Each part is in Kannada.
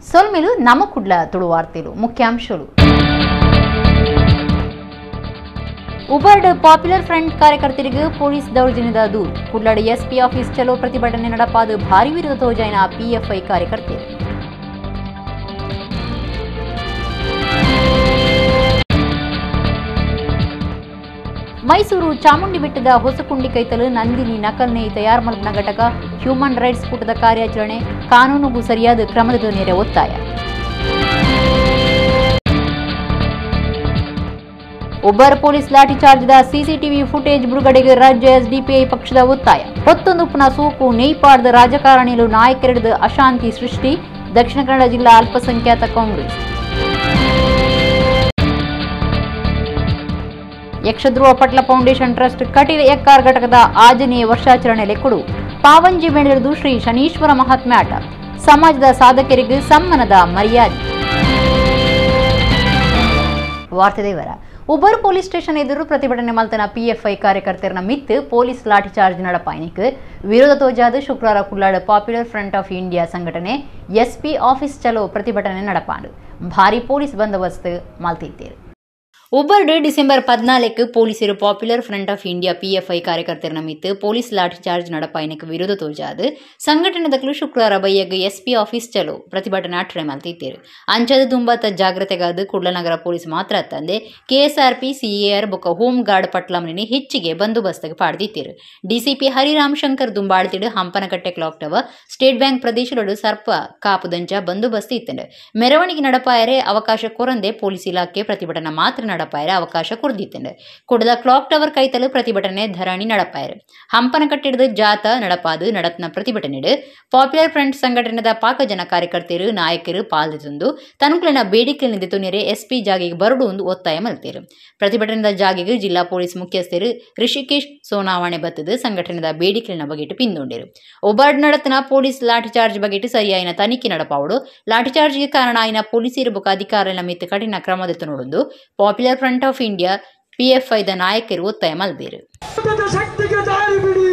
సొల్మిలు నమ్మకుడ్ల తుడు వార్తలు ముఖ్యాంశాలు ಉಬರ್ಡ್ ಪಾಪ್ಯುಲರ್ ಫ್ರಂಟ್ ಕಾರ್ಯಕರ್ತರಿಗೆ ಪೊಲೀಸ್ ದೌರ್ಜನ್ಯದ ದೂರು ಕುಡ್ಲಾಡ ಎಸ್ಪಿ ಆಫೀಸ್ ಚಲೋ ಪ್ರತಿಭಟನೆ ನಡೆಪಾದ ಭಾರಿ ವಿರೋಧ ತೋಜಾಯಿನ ಪಿಎಫ್ಐ ಕಾರ್ಯಕರ್ತೆ ಮೈಸೂರು ಚಾಮುಂಡಿ ಬೆಟ್ಟದ ಹೊಸಕುಂಡಿ ಕೈತಲು ನಂದಿನಿ ನಕಲ್ನೆ ತಯಾರು ಮಲ್ಪನ ಘಟಕ ಹ್ಯೂಮನ್ ರೈಟ್ಸ್ ಕೂಟದ ಕಾರ್ಯಾಚರಣೆ ಕಾನೂನಿಗೂ ಸರಿಯಾದ ಕ್ರಮದ ನೆರೆ ಒತ್ತಾಯ ಒಬ್ಬರ ಪೊಲೀಸ್ ಲಾಠಿ ಚಾರ್ಜ್ದ ಸಿಸಿಟಿವಿ ಫುಟೇಜ್ ಬಿಡುಗಡೆಗೆ ರಾಜ್ಯ ಎಸ್ಡಿಪಿಐ ಪಕ್ಷದ ಒತ್ತಾಯ ಹೊತ್ತೊಂದುಪ್ಪನ ಸೋಕು ನೇಯ್ಪಾಡದ ರಾಜಕಾರಣಿಗಳು ನಾಯಕರಿಡಿದ ಅಶಾಂತಿ ಸೃಷ್ಟಿ ದಕ್ಷಿಣ ಕನ್ನಡ ಜಿಲ್ಲಾ ಅಲ್ಪಸಂಖ್ಯಾತ Congress Yakshadhruva Patla Foundation Trust Kateel Ekkar ಘಟಕದ ಆಜನೇಯ ವರ್ಷಾಚರಣೆ ಲೆಕ್ಕಡು ಪಾವಂಜಿ ಬೆಳೆದು ಶ್ರೀ ಶನೀಶ್ವರ ಮಹಾತ್ಮ್ಯಾಟ ಸಮಾಜದ ಸಾಧಕರಿಗೆ ಸಮ್ಮಾನದ ಮರ್ಯಾದೆ ವಾರ್ತೆ ದೇವರ ಉಬರ್ ಪೊಲೀಸ್ ಸ್ಟೇಷನ್ ಎದುರು ಪ್ರತಿಭಟನೆ ಮಲ್ತನ ಪಿಎಫ್ಐ ಕಾರ್ಯಕರ್ತರನ್ನ ಮಿತ್ತು ಪೊಲೀಸ್ ಲಾಠಿ ಚಾರ್ಜ್ ನಡಪಾಯನಿಕ್ ವಿರೋಧ ತೋಜಾದ ಶುಕ್ರವಾರ ಕುಲ್ಲಾಡ ಪಾಪ್ಯುಲರ್ ಫ್ರಂಟ್ ಆಫ್ ಇಂಡಿಯಾ ಸಂಘಟನೆ ಎಸ್ಪಿ ಆಫೀಸ್ ಚಲೋ ಪ್ರತಿಭಟನೆ ನಡಪಾಂಡು ಭಾರಿ ಪೊಲೀಸ್ ಬಂದೋಬಸ್ತ್ ಮಲ್ತಿದ್ದೇರು ಉಬರ್ಡ್ ಡಿಸೆಂಬರ್ ಪದ್ನಾಲ್ಕು ಪೊಲೀಸರು Popular Front of India PFI ಕಾರ್ಯಕರ್ತರ ನಮಿತ್ತು ಪೊಲೀಸ್ ಲಾಠಿ ಚಾರ್ಜ್ ನಡಪಾಯನಕ್ಕೆ ವಿರೋಧ ತೋಜಾದು ಸಂಘಟನೆದಕ್ಕಲು ಶುಕ್ರವಾರ ಬೈಯಗ್ ಎಸ್ಪಿ ಆಫೀಸ್ ಚಲೋ ಪ್ರತಿಭಟನೆ ಅಟ್ರೆ ಮಲ್ತಿದ್ದೇರು ಅಂಚದ ತುಂಬಾತ ಜಾಗ್ರತೆಗಾದ ಕುಡ್ಲನಗರ ಪೊಲೀಸ್ ಮಾತ್ರ ತಂದೆ ಕೆಎಸ್ಆರ್ಪಿ ಸಿಎಆರ್ ಬೊಕ್ಕ ಹೋಮ್ ಗಾರ್ಡ್ ಪಟ್ಲಂನಿನಿ ಹೆಚ್ಚಿಗೆ ಬಂದೋಬಸ್ತ್ಗೆ ಪಾಡ್ದಿತ್ತೇರು ಡಿಸಿಪಿ ಹರಿರಾಮ್ ಶಂಕರ್ ದುಂಬಾಳ್ತಿಡು Hampankatta clock tower State Bank ಪ್ರದೇಶಗಳು ಸರ್ಪ ಕಾಪುದಂಚ ಬಂದೋಬಸ್ತ್ ಇತ್ತಂಡು ಮೆರವಣಿಗೆ ನಡಪಾಯರೆ ಅವಕಾಶ ಕೊರಂದೆ ಪೊಲೀಸ್ ಇಲಾಖೆ ಪ್ರತಿಭಟನೆ ಮಾತ್ರ ನಡಪಾಯರೆ ಅವಕಾಶ ಕೊಡ್ದಿತ್ತಂಡು ಕುಡದ ಕ್ಲಾಕ್ ಟವರ್ ಕೈತಲು ಪ್ರತಿಭಟನೆ ಧರಣಿ ನಡಪಾಯರು ಹಂಪನಕಟ್ಟಿಡದ ಜಾತ ನಡಪಾದು ನಡತ್ನ ಪ್ರತಿಭಟನೆ ಪಾಪ್ಯುಲರ್ ಫ್ರಂಟ್ ಸಂಘಟನೆದ ಪಾಕ ಜನ ಕಾರ್ಯಕರ್ತರು ನಾಯಕರು ಪಾಲ್ದಿತಂದು ತನುಕುಲಿನ ಬೇಡಿಕೆ ನಿಂದಿತು ನೆರೆ ಎಸ್ಪಿ ಜಾಗಿಗೆ ಬರಡು ಒಂದು ಒತ್ತಾಯ ಮಲ್ತೇರು ಪ್ರತಿಭಟನೆದ ಜಾಗಿಗೆ ಜಿಲ್ಲಾ ಪೊಲೀಸ್ ಮುಖ್ಯಸ್ಥರು ರಿಷಿಕೇಶ್ ಸೋನಾವಣೆ ಬತ್ತದು ಸಂಘಟನೆದ ಬೇಡಿಕೆನ ಬಗೆಟ್ ಪಿಂದೊಂಡಿರು ಒಬಾರ್ಡ್ ನಡತನ ಪೊಲೀಸ್ ಲಾಠಿ ಚಾರ್ಜ್ ಬಗೆಟ್ ಸರಿಯಾಯಿನ ತನಿಖೆ ನಡಪಾವಡು ಲಾಠಿ ಚಾರ್ಜ್ಗೆ ಕಾರಣ ಆಯ್ನ ಪೊಲೀಸ್ ಇರಬೇಕು ಅಧಿಕಾರಿಗಳ ಮಿತ್ತು ಕಠಿಣ ಕ್ರಮದತ್ತು ನೋಡೊಂದು ಪಾಪ್ಯುಲರ್ ಫ್ರಂಟ್ ಆಫ್ ಇಂಡಿಯಾ ಪಿಎಫ್ಐದ ನಾಯಕರು ಒತ್ತಾಯ ಮಲ್ದೇರು ಪ್ರತಿರೋಧದ ಶಕ್ತಿಗೆ ದಾರಿ ಬಿಡಿ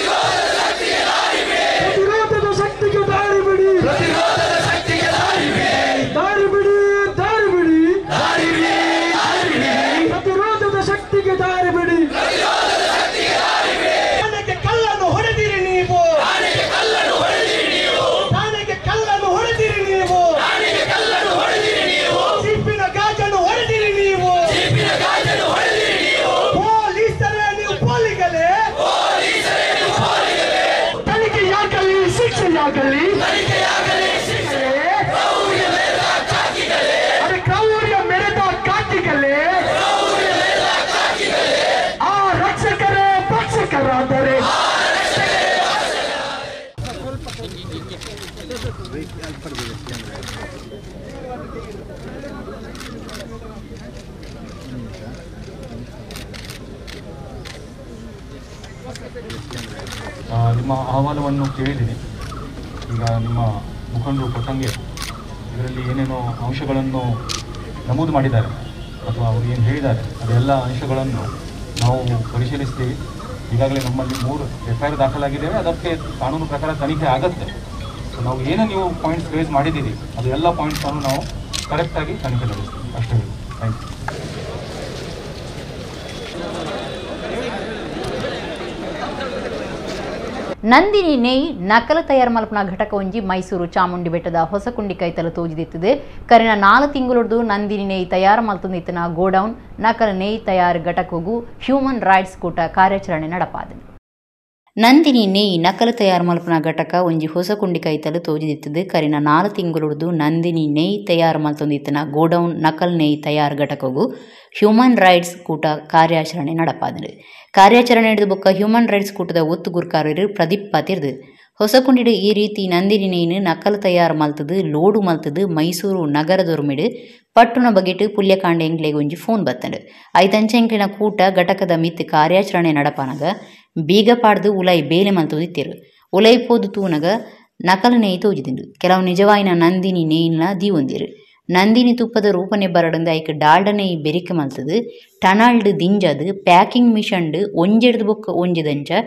ಪ್ರತಿರೋಧದ ಶಕ್ತಿಗೆ ದಾರಿ ಬಿಡಿ ದಾರಿ ಬಿಡಿ ದಾರಿ ಬಿಡಿ ಪ್ರತಿರೋಧದ ಶಕ್ತಿಗೆ ದಾರಿ ಬಿಡಿ ಆನೆಗೆ ಕಲ್ಲನ್ನು ಹೊಡೆದಿರಿ ನೀವು ಆನೆಗೆ ಕಲ್ಲನ್ನು ಹೊಡೆದಿರಿ ನೀವು ಸಿಪ್ಪಿನ ಗಾಜನ್ನು ಹೊಡೆದಿರಿ ನೀವು ಪೊಲೀಸರೇ ನೀವು ಪೋಲಿಗಲೇ ತನಿಖೆಯಾಗಲಿ ಶಿಕ್ಷೆಯಾಗಲಿ ಅರೆ ಕ್ರೌರ್ಯ ಮೆರೆದ ಕಾಕಿಗಳೇ ಆ ರಕ್ಷಕರೇ ಭಕ್ಷಕರಾದರೆ ಆ, ನಿಮ್ಮ ಅಹವಾಲುವನ್ನು ಕೇಳಿದ್ದೀನಿ ಈಗ ನಿಮ್ಮ ಮುಖಂಡರು ಕೊಟ್ಟಂಗೆ ಇದರಲ್ಲಿ ಏನೇನೋ ಅಂಶಗಳನ್ನು ನಮೂದು ಮಾಡಿದ್ದಾರೆ ಅಥವಾ ಅವರು ಏನು ಹೇಳಿದ್ದಾರೆ ಅದೆಲ್ಲ ಅಂಶಗಳನ್ನು ನಾವು ಪರಿಶೀಲಿಸ್ತೀವಿ ಈಗಾಗಲೇ ನಮ್ಮಲ್ಲಿ ಮೂರು ಎಫ್ ಐ ಆರ್ ದಾಖಲಾಗಿದ್ದೇವೆ ಅದಕ್ಕೆ ಕಾನೂನು ಪ್ರಕಾರ ತನಿಖೆ ಆಗುತ್ತೆ ಸೊ ನಾವು ಏನೇ ನೀವು ಪಾಯಿಂಟ್ಸ್ ರೇಸ್ ಮಾಡಿದ್ದೀರಿ ಅದು ಎಲ್ಲ ಪಾಯಿಂಟ್ಸನ್ನು ನಾವು ಕರೆಕ್ಟಾಗಿ ತನಿಖೆ ನಡೆಸ್ತೀವಿ ಅಷ್ಟೇ ಹೇಳಿ ಥ್ಯಾಂಕ್ ಯು ನಂದಿನಿ ನೇಯ್ ನಕಲು ತಯಾರು ಮಲ್ಪನ ಘಟಕ ಒಂಜಿ ಮೈಸೂರು ಚಾಮುಂಡಿ ಬೆಟ್ಟದ ಹೊಸಕುಂಡಿ ಕೈತಲು ತೋಜಿದಿತ್ತದೆ ಕರಿನ ನಾಲು ತಿಂಗಳೊಡ್ದು ನಂದಿನಿ ನೇಯ್ ತಯಾರು ಮಲ್ತುಂದಿತ್ತಿನ ಗೋಡೌನ್ ನಕಲು ನೇಯ್ ತಯಾರು ಘಟಕಗೂ ಹ್ಯೂಮನ್ ರೈಟ್ಸ್ ಕೂಟ ಕಾರ್ಯಾಚರಣೆ ನಡಪಾದ ನಂದಿನಿ ನೇಯ್ ನಕಲು ತಯಾರು ಮಲ್ಪನ ಘಟಕ ಒಂಜಿ ಹೊಸ ಕುಂಡಿ ಕೈತಲು ತೋಜಿದಿತ್ತದು ಕರಿನ ನಾಲು ತಿಂಗಳೊಡ್ದು ನಂದಿನಿ ನೇಯ್ ತಯಾರು ಮಲ್ತೊಂದಿತ್ತಿನ ಗೋಡೌನ್ ನಕಲ್ ನೇಯ್ ತಯಾರು ಘಟಕಗೂ ಹ್ಯೂಮನ್ ರೈಟ್ಸ್ ಕೂಟ ಕಾರ್ಯಾಚರಣೆ ನಡಪಾದನು ಕಾರ್ಯಾಚರಣೆ ನಡೆದ ಬೊಕ್ಕ ಹ್ಯೂಮನ್ ರೈಟ್ಸ್ ಕೂಟದ ಒತ್ತು ಗುರ್ಕಾರರು ಪ್ರದೀಪ್ ಪಾತಿರ್ದು ಹೊಸಕುಂಡಿಡು ಈ ರೀತಿ ನಂದಿನಿ ನೇಯ್ನು ನಕಲು ತಯಾರು ಮಲ್ತದು ಲೋಡು ಮಲ್ತದು ಮೈಸೂರು ನಗರದೊರ್ಮಿಡು ಪಟ್ಟುನ ಬಗೆಟ್ ಪುಲ್ಯಕಾಂಡೆ ಎಂಗ್ಲೆಗ್ ಒಂಜಿ ಫೋನ್ ಬತ್ತಂಡು ಐತಂಚೆಂಕ್ಲಿನ ಕೂಟ ಘಟಕದ ಮಿತ್ ಕಾರ್ಯಾಚರಣೆ ನಡಪಾನಗ ಬೀಗ ಪಾಡ್ದು ಉಲೈ ಬೇಲೆ ಮಲ್ತುದಿತ್ತೆರು ಉಲೈ ಪೋದು ತೂನಗ ನಕಲು ನೇಯ್ ತೋಜಿದಿಂಡು ಕೆಲವು ನಿಜವಾಯಿನ ನಂದಿನಿ ನೇಯ್ನ ದೀವೊಂದಿರು ನಂದಿನಿ ತುಪ್ಪದ ರೂಪನೆ ಬರಡಂದು ಐಕ್ ಡಾಲ್ಡ ನೆಯ್ ಬೆರಿಕೆ ಮಲ್ತದು ಟನಾಲ್ಡ್ ದಿಂಜದು ಪ್ಯಾಕಿಂಗ್ ಮಿಷನ್ಡ್ ಒಂಜೆಡ್ದು ಬೊಕ್ಕ ಒಂಜಿದಂಚ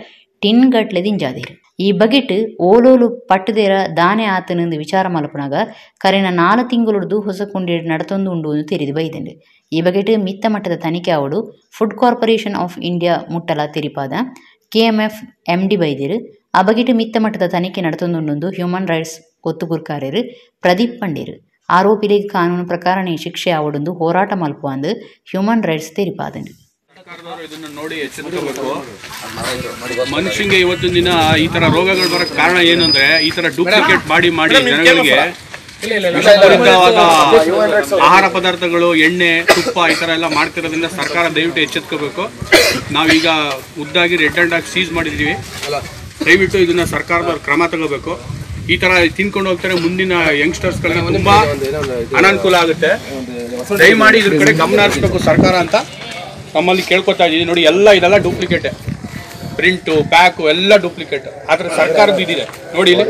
ಟಿನ್ ಗಟ್ಲೆ ದಿಂಜಾದೀರು ಈ ಬಗೆಟ್ ಓಲೋಲು ಪಟ್ಟದೇರ ದಾನೆ ಆತನೆಂದು ವಿಚಾರ ಮಲ್ಪನಾಗ ಕರೆನ ನಾಲು ತಿಂಗಳುಡ್ದು ಹೊಸ ಕುಂಡಿ ನಡತೊಂದು ಉಂಡು ಎಂದು ತೆರಿದು ಬೈದಂಡು ಈ ಬಗೆಟ್ ಮಿತ್ತ ಮಟ್ಟದ ತನಿಖೆ ಆವಡು ಫುಡ್ ಕಾರ್ಪೊರೇಷನ್ ಆಫ್ ಇಂಡಿಯಾ ಮುಟ್ಟಲ ತೆರಿಪಾದ ಕೆಎಂಎಫ್ ಎಂಡಿ ಬೈದಿರು ಆ ಬಗೆಟ್ ಮಿತ್ತ ಮಟ್ಟದ ತನಿಖೆ ನಡತೊಂದುಂಡು ಹ್ಯೂಮನ್ ರೈಟ್ಸ್ ಒತ್ತುಗುರ್ಕಾರರು ಪ್ರದೀಪ್ ಪಂಡೇರು ಆರೋಪಿಗಳಿಗೆ ಕಾನೂನು ಪ್ರಕಾರನೇ ಶಿಕ್ಷೆ ಆವಡೊಂದು ಹೋರಾಟ ಮಲ್ಪು ಅಂದು ಹ್ಯೂಮನ್ ರೈಟ್ಸ್ ತೆರಿಪಾದಂಡು ಸರ್ಕಾರದವರು ಇದನ್ನ ನೋಡಿ ಎಚ್ಚೆತ್ಕೋಬೇಕು ಮನುಷ್ಯಂಗೆ ಇವತ್ತಿನ ದಿನ ಈ ತರ ರೋಗಗಳು ಬರಕ್ ಕಾರಣ ಏನಂದ್ರೆ ಈ ತರ ಡೂಪ್ಲಿಕೇಟ್ ಮಾಡಿ ಮಾಡಿ ಜನಗಳಿಗೆ ವಿಷಪೂರಿತವಾದ ಆಹಾರ ಪದಾರ್ಥಗಳು ಎಣ್ಣೆ ತುಪ್ಪ ಈ ತರ ಎಲ್ಲ ಮಾಡ್ತಿರೋದ್ರಿಂದ ಸರ್ಕಾರ ದಯವಿಟ್ಟು ಎಚ್ಚೆತ್ಕೋಬೇಕು ನಾವೀಗ ಉದ್ದಾಗಿ ರೆಡ್ ಹ್ಯಾಂಡ್ ಆಗಿ ಸೀಸ್ ಮಾಡಿದೀವಿ ದಯವಿಟ್ಟು ಇದನ್ನ ಸರ್ಕಾರದವ್ರು ಕ್ರಮ ತಗೋಬೇಕು ಈ ತರ ತಿನ್ಕೊಂಡು ಹೋಗ್ತಾರೆ ಮುಂದಿನ ಯಂಗ್ಸ್ಟರ್ಸ್ಗಳಿಗೆ ತುಂಬಾ ಅನಾನುಕೂಲ ಆಗುತ್ತೆ ದಯಮಾಡಿ ಇದ್ರ ಕಡೆ ಗಮನ ಹರಿಸ್ಬೇಕು ಸರ್ಕಾರ ಅಂತ ನಮ್ಮಲ್ಲಿ ಕೇಳ್ಕೊತಾ ಇದೀವಿ ನೋಡಿ ಎಲ್ಲ ಇದೆಲ್ಲ ಡೂಪ್ಲಿಕೇಟ್ ಪ್ರಿಂಟು ಪ್ಯಾಕು ಎಲ್ಲ ಡೂಪ್ಲಿಕೇಟ್ ಆದ್ರೆ ಸರ್ಕಾರದ್ದು ಇದಿದೆ ನೋಡಿ ಇಲ್ಲಿ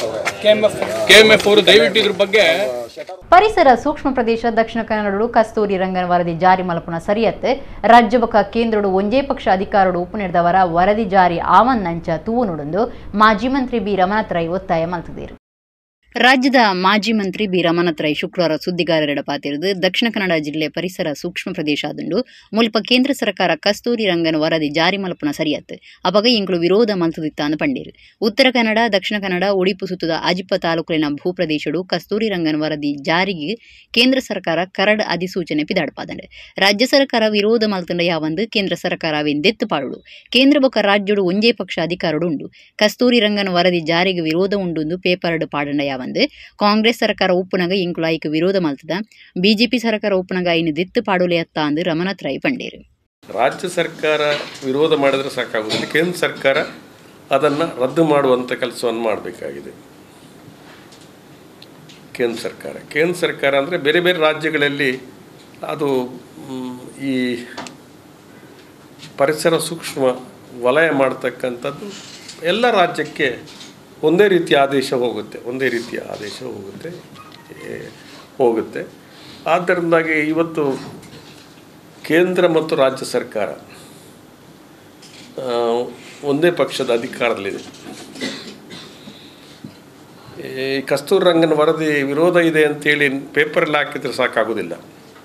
ಕೆ ಎಮ್ ಎಫ್ ಅವರು ದಯವಿಟ್ಟು ಇದ್ರ ಬಗ್ಗೆ ಪರಿಸರ ಸೂಕ್ಷ್ಮ ಪ್ರದೇಶ ದಕ್ಷಿಣ ಕನ್ನಡಡು ಕಸ್ತೂರಿ ರಂಗನ ವರದಿ ಜಾರಿ ಮಲ್ಪುನ ಸರಿಯತ್ ರಾಜ್ಯ ಬೊಕ್ಕ ಕೇಂದ್ರಡು ಒಂಜೇ ಪಕ್ಷ ಅಧಿಕಾರಡು ಉಪನಿರ್ದವರ ವರದಿ ಜಾರಿ ಆವನ್ ನಂಚ ತೂವು ನುಡುಂದು ಮಾಜಿ ಮಂತ್ರಿ ಬಿ ರಮನಾಥ್ ರೈ ಒತ್ತಾಯ ಮಲ್ತಿದ್ದೀರು ರಾಜ್ಯದ ಮಾಜಿ ಮಂತ್ರಿ ಬಿ ರಮನಾಥ್ ರೈ ಶುಕ್ರವಾರ ಸುದ್ದಿಗಾರರಿಡ ಪಾತಿರುದು ದಕ್ಷಿಣ ಕನ್ನಡ ಜಿಲ್ಲೆ ಪರಿಸರ ಸೂಕ್ಷ್ಮ ಪ್ರದೇಶ ಆದುಂಡು ಮುಲ್ಪ ಕೇಂದ್ರ ಸರ್ಕಾರ ಕಸ್ತೂರಿ ರಂಗನ ವರದಿ ಜಾರಿ ಮಲ್ಪುನ ಸರಿಯತ್ ಅಪಗ ಇಂಕ್ಲು ವಿರೋಧ ಮಲ್ತದಿತ್ತಾನು ಪಂಡೀರು ಉತ್ತರ ಕನ್ನಡ ದಕ್ಷಿಣ ಕನ್ನಡ ಉಡಿಪು ಸುತ್ತದ ಅಜಿಪ್ಪ ತಾಲೂಕಿನ ಭೂಪ್ರದೇಶಡು ಕಸ್ತೂರಿ ರಂಗನ ವರದಿ ಜಾರಿಗೆ ಕೇಂದ್ರ ಸರ್ಕಾರ ಕರಡ್ ಅಧಿಸೂಚನೆ ಪಿದಾಡ್ಪಾದಂಡು ರಾಜ್ಯ ಸರ್ಕಾರ ವಿರೋಧ ಮಲ್ತಂಡ ಯಾವಂದು ಕೇಂದ್ರ ಸರ್ಕಾರ ಅವೆಂದೆತ್ತು ಪಾಡುಡು ಕೇಂದ್ರ ಬೊಕ್ಕ ರಾಜ್ಯಡು ಒಂಜೇ ಪಕ್ಷ ಅಧಿಕಾರಡು ಉಂಡು ಕಸ್ತೂರಿ ರಂಗನ ವರದಿ ಜಾರಿಗೆ ವಿರೋಧ ಉಂಡು ಪೇಪರ್ಡ್ ಪಾಡಂಡ ಯಾವಂದು ಕಾಂಗ್ರೆಸ್ ಸರ್ಕಾರ ಉಪ್ಪುನಗ ಇಂಕ್ಲು ಐಕ್ ವಿರೋಧ ಮಲ್ತದ ಬಿಜೆಪಿ ಸರ್ಕಾರ ಉಪ್ಪುನಗ ಐನು ದಿತ್ತು ಪಾಡುಲೆ ಅತ್ತ ಅಂದು ರಮನಾಥ್ ರೈ ಪಂಡೇರು ರಾಜ್ಯ ಸರ್ಕಾರ ವಿರೋಧ ಮಾಡಿದರೆ ಸಾಕಾಗುವುದಿಲ್ಲ ಕೇಂದ್ರ ಸರ್ಕಾರ ಅದನ್ನು ರದ್ದು ಮಾಡುವಂಥ ಕೆಲಸವನ್ನು ಮಾಡಬೇಕಾಗಿದೆ ಕೇಂದ್ರ ಸರ್ಕಾರ ಕೇಂದ್ರ ಸರ್ಕಾರ ಅಂದರೆ ಬೇರೆ ಬೇರೆ ರಾಜ್ಯಗಳಲ್ಲಿ ಅದು ಮ್, ಈ ಪರಿಸರ ಸೂಕ್ಷ್ಮ ವಲಯ ಮಾಡ್ತಕ್ಕಂಥದ್ದು ಎಲ್ಲ ರಾಜ್ಯಕ್ಕೆ ಒಂದೇ ರೀತಿಯ ಆದೇಶ ಹೋಗುತ್ತೆ ಒಂದೇ ರೀತಿಯ ಆದೇಶ ಹೋಗುತ್ತೆ ಏ, ಹೋಗುತ್ತೆ ಆದ್ದರಿಂದಾಗಿ ಇವತ್ತು ಕೇಂದ್ರ ಮತ್ತು ರಾಜ್ಯ ಸರ್ಕಾರ ಆ, ಒಂದೇ ಪಕ್ಷದ ಅಧಿಕಾರದಲ್ಲಿದೆ ಈ ಕಸ್ತೂರಿ ರಂಗನ ವರದಿ ವಿರೋಧ ಇದೆ ಅಂತೇಳಿ ಪೇಪರಲ್ಲಿ ಹಾಕಿದ್ರೆ ಸಾಕಾಗೋದಿಲ್ಲ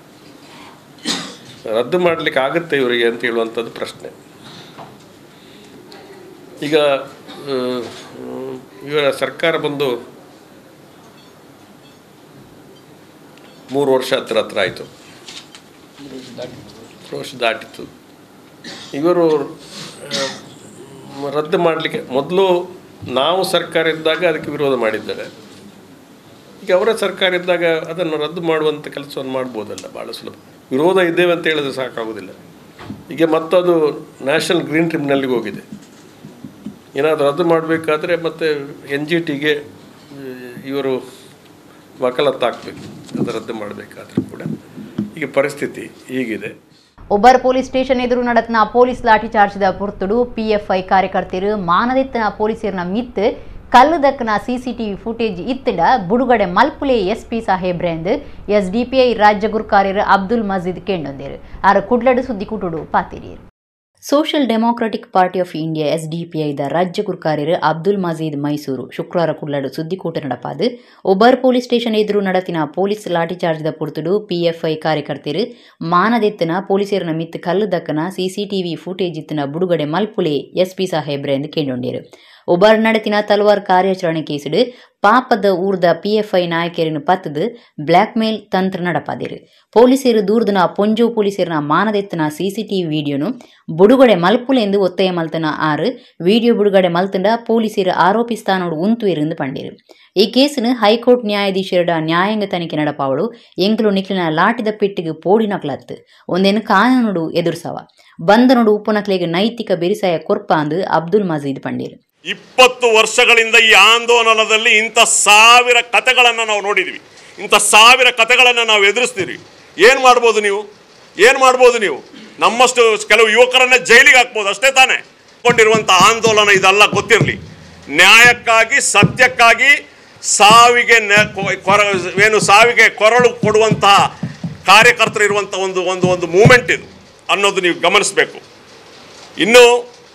ರದ್ದು ಮಾಡಲಿಕ್ಕೆ ಆಗುತ್ತೆ ಇವರಿಗೆ ಅಂತ ಹೇಳುವಂಥದ್ದು ಪ್ರಶ್ನೆ ಈಗ ಆ, ಇವರ ಸರ್ಕಾರ ಬಂದು ಮೂರು ವರ್ಷ ಹತ್ರ ಹತ್ರ ಆಯಿತು ಮೂರು ವರ್ಷ ದಾಟಿತು ಇವರು ಆ, ರದ್ದು ಮಾಡಲಿಕ್ಕೆ ಮೊದಲು ನಾವು ಸರ್ಕಾರ ಇದ್ದಾಗ ಅದಕ್ಕೆ ವಿರೋಧ ಮಾಡಿದ್ದಾರೆ ಈಗ ಅವರ ಸರ್ಕಾರ ಇದ್ದಾಗ ಅದನ್ನು ರದ್ದು ಮಾಡುವಂಥ ಕೆಲಸವನ್ನು ಮಾಡ್ಬೋದಲ್ಲ ಭಾಳ ಸುಲಭ ವಿರೋಧ ಇದ್ದೇವೆ ಅಂತ ಹೇಳಿದ್ರೆ ಸಾಕಾಗೋದಿಲ್ಲ ಈಗ ಮತ್ತದು ನ್ಯಾಷನಲ್ ಗ್ರೀನ್ ಟ್ರಿಬ್ಯುನಲ್ಗೆ ಹೋಗಿದೆ ಏನಾದರೂ ರದ್ದು ಮಾಡಬೇಕಾದ್ರೆ ಮತ್ತೆ ಎನ್ ಜಿ ಟಿಗೆ ಇವರು ವಕಾಲತ್ತು ಹಾಕಬೇಕು ಅದು ರದ್ದು ಮಾಡಬೇಕಾದ್ರೂ ಕೂಡ ಈಗ ಪರಿಸ್ಥಿತಿ ಹೀಗಿದೆ ಒಬ್ಬರ ಪೊಲೀಸ್ ಸ್ಟೇಷನ್ ಎದುರು ನಡತ್ನ ಪೊಲೀಸ್ ಲಾಠಿ ಚಾರ್ಜ್ದ ಪುರ್ತುಡು ಪಿಎಫ್ಐ ಕಾರ್ಯಕರ್ತರು ಮಾನದೆತ್ತನ ಪೊಲೀಸರನ್ನ ಮಿತ್ ಕಲ್ಲದಕ್ಕನ ಸಿಸಿಟಿವಿ ಫುಟೇಜ್ ಇತ್ತಿಡ ಬುಡುಗಡೆ ಮಲ್ಪುಲೆ ಎಸ್ಪಿ ಸಾಹೇಬ್ರೆಂದು ಎಸ್ಡಿಪಿಐ ರಾಜ್ಯ ಗುರುಕಾರ್ಯರು ಅಬ್ದುಲ್ ಮಜೀದ್ ಕೇಂಡೊಂದೇರು ಆರ ಕುಡ್ಲಡು ಸುದ್ದಿ ಕುಟುಡು ಪಾತಿರಿಯರು Social Democratic Party of India ಎಸ್ಡಿಪಿಐದ ರಾಜ್ಯ ಗುರುಕಾರ್ಯರು ಅಬ್ದುಲ್ ಮಜೀದ್ ಮೈಸೂರು ಶುಕ್ರವಾರ ಕುಳ್ಳಡು ಸುದ್ದಿಕೂಟ ನಡಪಾದು ಒಬ್ಬರ್ ಪೊಲೀಸ್ ಸ್ಟೇಷನ್ ಎದುರು ನಡತಿನ ಪೊಲೀಸ್ ಲಾಠಿ ಚಾರ್ಜ್ದ ಪುರ್ತುಡು ಪಿಎಫ್ಐ ಕಾರ್ಯಕರ್ತರು ಮಾನದೆತ್ತನ ಪೊಲೀಸರನ ಮಿತ್ ಕಲ್ಲು ದಕ್ಕನ ಸಿಸಿಟಿವಿ ಫುಟೇಜ್ ಇತ್ತಿನ ಬುಡುಗಡೆ ಮಲ್ಪುಲೆ ಎಸ್ಪಿ ಸಾಹೇಬ್ರೆ ಎಂದು ಕೇಂಡೊಂಡೇರು ಒಬ್ಬರ್ ನಡತಿನ ತಲವಾರ್ ಕಾರ್ಯಾಚರಣೆ ಕೇಸಿಡು ಪಾಪದ ಊರ್ದ ಪಿಎಫ್ಐ ನಾಯಕರನ್ನು ಪತ್ತದು ಬ್ಲ್ಯಾಕ್ ಮೇಲ್ ತಂತ್ರ ನಡಪಾದಿರು ಪೊಲೀಸರು ದೂರದನ ಪೊಂಜು ಪೊಲೀಸರನ ಮಾನದೆತ್ತನ ಸಿಸಿಟಿವಿ ವಿಡಿಯೋನು ಬುಡುಗಡೆ ಮಲ್ಪುಲೆಂದು ಒತ್ತಾಯ ಮಲ್ತನ ಆರು ವಿಡಿಯೋ ಬುಡುಗಡೆ ಮಲ್ತಂಡ ಪೊಲೀಸರು ಆರೋಪಿಸ್ತಾನೋಡು ಉಂತು ಇருந்து ಪಂಡಿರು ಈ ಕೇಸಿನ ಹೈಕೋರ್ಟ್ ನ್ಯಾಯಾಧೀಶರ ನ್ಯಾಯಾಂಗ ತನಿಖೆ ನಡಪಾವಳು ಎಂಕ್ಲು ನಿಕ್ಲಿನ ಲಾಟಿದ ಪೆಟ್ಟಿಗೆ ಪೋಡಿನಕ್ಲತ್ತು ಒಂದೇನು ಕಾನೂನುಡು ಎದುರಿಸವ ಬಂದನುಡು ಉಪ್ಪುನಕ್ಲೆಗೆ ನೈತಿಕ ಬೆರಿಸಾಯ ಕೊರ್ಪ ಅಂದು ಅಬ್ದುಲ್ ಮಜೀದ್ ಪಂಡೀರು ಇಪ್ಪತ್ತು ವರ್ಷಗಳಿಂದ ಈ ಆಂದೋಲನದಲ್ಲಿ ಇಂಥ ಸಾವಿರ ಕತೆಗಳನ್ನು ನಾವು ನೋಡಿದ್ವಿ ಇಂಥ ಸಾವಿರ ಕತೆಗಳನ್ನು ನಾವು ಎದುರಿಸ್ತೀವಿ ಏನು ಮಾಡ್ಬೋದು ನೀವು ಏನು ಮಾಡ್ಬೋದು ನೀವು ನಮ್ಮಷ್ಟು ಕೆಲವು ಯುವಕರನ್ನ ಜೈಲಿಗೆ ಹಾಕ್ಬೋದು ಅಷ್ಟೇ ತಾನೇ ಕೊಂಡಿರುವಂಥ ಆಂದೋಲನ ಇದೆಲ್ಲ ಗೊತ್ತಿರಲಿ ನ್ಯಾಯಕ್ಕಾಗಿ ಸತ್ಯಕ್ಕಾಗಿ ಸಾವಿಗೆ ನೆ- ಕೊ- ಕೊರ ಏನು ಸಾವಿಗೆ ಕೊರಳು ಕೊಡುವಂತಹ ಕಾರ್ಯಕರ್ತರು ಇರುವಂಥ ಒಂದು ಒಂದು ಒಂದು ಮೂಮೆಂಟ್ ಇದು ಅನ್ನೋದು ನೀವು ಗಮನಿಸಬೇಕು ಇನ್ನು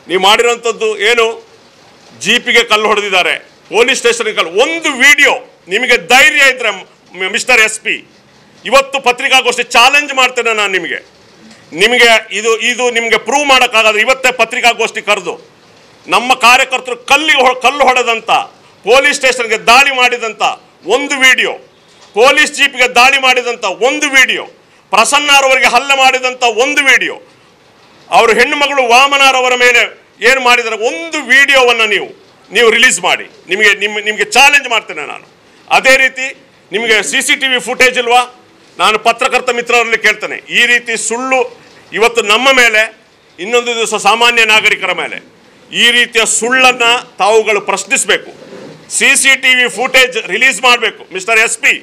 ನೀವು ಮಾಡಿರೋಂಥದ್ದು ಏನು ಜೀಪಿಗೆ ಕಲ್ಲು ಹೊಡೆದಿದ್ದಾರೆ ಪೊಲೀಸ್ ಸ್ಟೇಷನ್ಗೆ ಕಲ್ಲು ಒಂದು ವಿಡಿಯೋ ನಿಮಗೆ ಧೈರ್ಯ ಇದ್ರೆ ಮಿಸ್ಟರ್ ಎಸ್ ಪಿ ಇವತ್ತು ಪತ್ರಿಕಾಗೋಷ್ಠಿ ಚಾಲೆಂಜ್ ಮಾಡ್ತೇನೆ ನಾನು ನಿಮಗೆ ನಿಮಗೆ ಇದು ಇದು ನಿಮಗೆ ಪ್ರೂವ್ ಮಾಡೋಕ್ಕಾಗದ್ರೆ ಇವತ್ತೇ ಪತ್ರಿಕಾಗೋಷ್ಠಿ ಕರೆದು ನಮ್ಮ ಕಾರ್ಯಕರ್ತರು ಕಲ್ಲಿಗೆ ಹೊ- ಕಲ್ಲು ಹೊಡೆದಂಥ ಪೊಲೀಸ್ ಸ್ಟೇಷನ್ಗೆ ದಾಳಿ ಮಾಡಿದಂಥ ಒಂದು ವಿಡಿಯೋ ಪೊಲೀಸ್ ಜೀಪ್ಗೆ ದಾಳಿ ಮಾಡಿದಂಥ ಒಂದು ವಿಡಿಯೋ ಪ್ರಸನ್ನರವರಿಗೆ ಹಲ್ಲೆ ಮಾಡಿದಂಥ ಒಂದು ವಿಡಿಯೋ ಅವರು ಹೆಣ್ಣು ಮಗಳು ವಾಮನರವರ ಮೇಲೆ ಏನು ಮಾಡಿದ್ದಾರೆ ಒಂದು ವಿಡಿಯೋವನ್ನು ನೀವು ನೀವು ರಿಲೀಸ್ ಮಾಡಿ ನಿಮಗೆ ನಿಮ್ಮ ನಿಮಗೆ ಚಾಲೆಂಜ್ ಮಾಡ್ತೇನೆ ನಾನು ಅದೇ ರೀತಿ ನಿಮಗೆ C C T V footage ಇಲ್ವಾ ನಾನು ಪತ್ರಕರ್ತ ಮಿತ್ರರಲ್ಲಿ ಕೇಳ್ತೇನೆ ಈ ರೀತಿ ಸುಳ್ಳು ಇವತ್ತು ನಮ್ಮ ಮೇಲೆ ಇನ್ನೊಂದು ದಿವಸ ಸಾಮಾನ್ಯ ನಾಗರಿಕರ ಮೇಲೆ ಈ ರೀತಿಯ ಸುಳ್ಳನ್ನು ತಾವುಗಳು ಪ್ರಶ್ನಿಸಬೇಕು C C T V footage release ಮಾಡಬೇಕು mister S P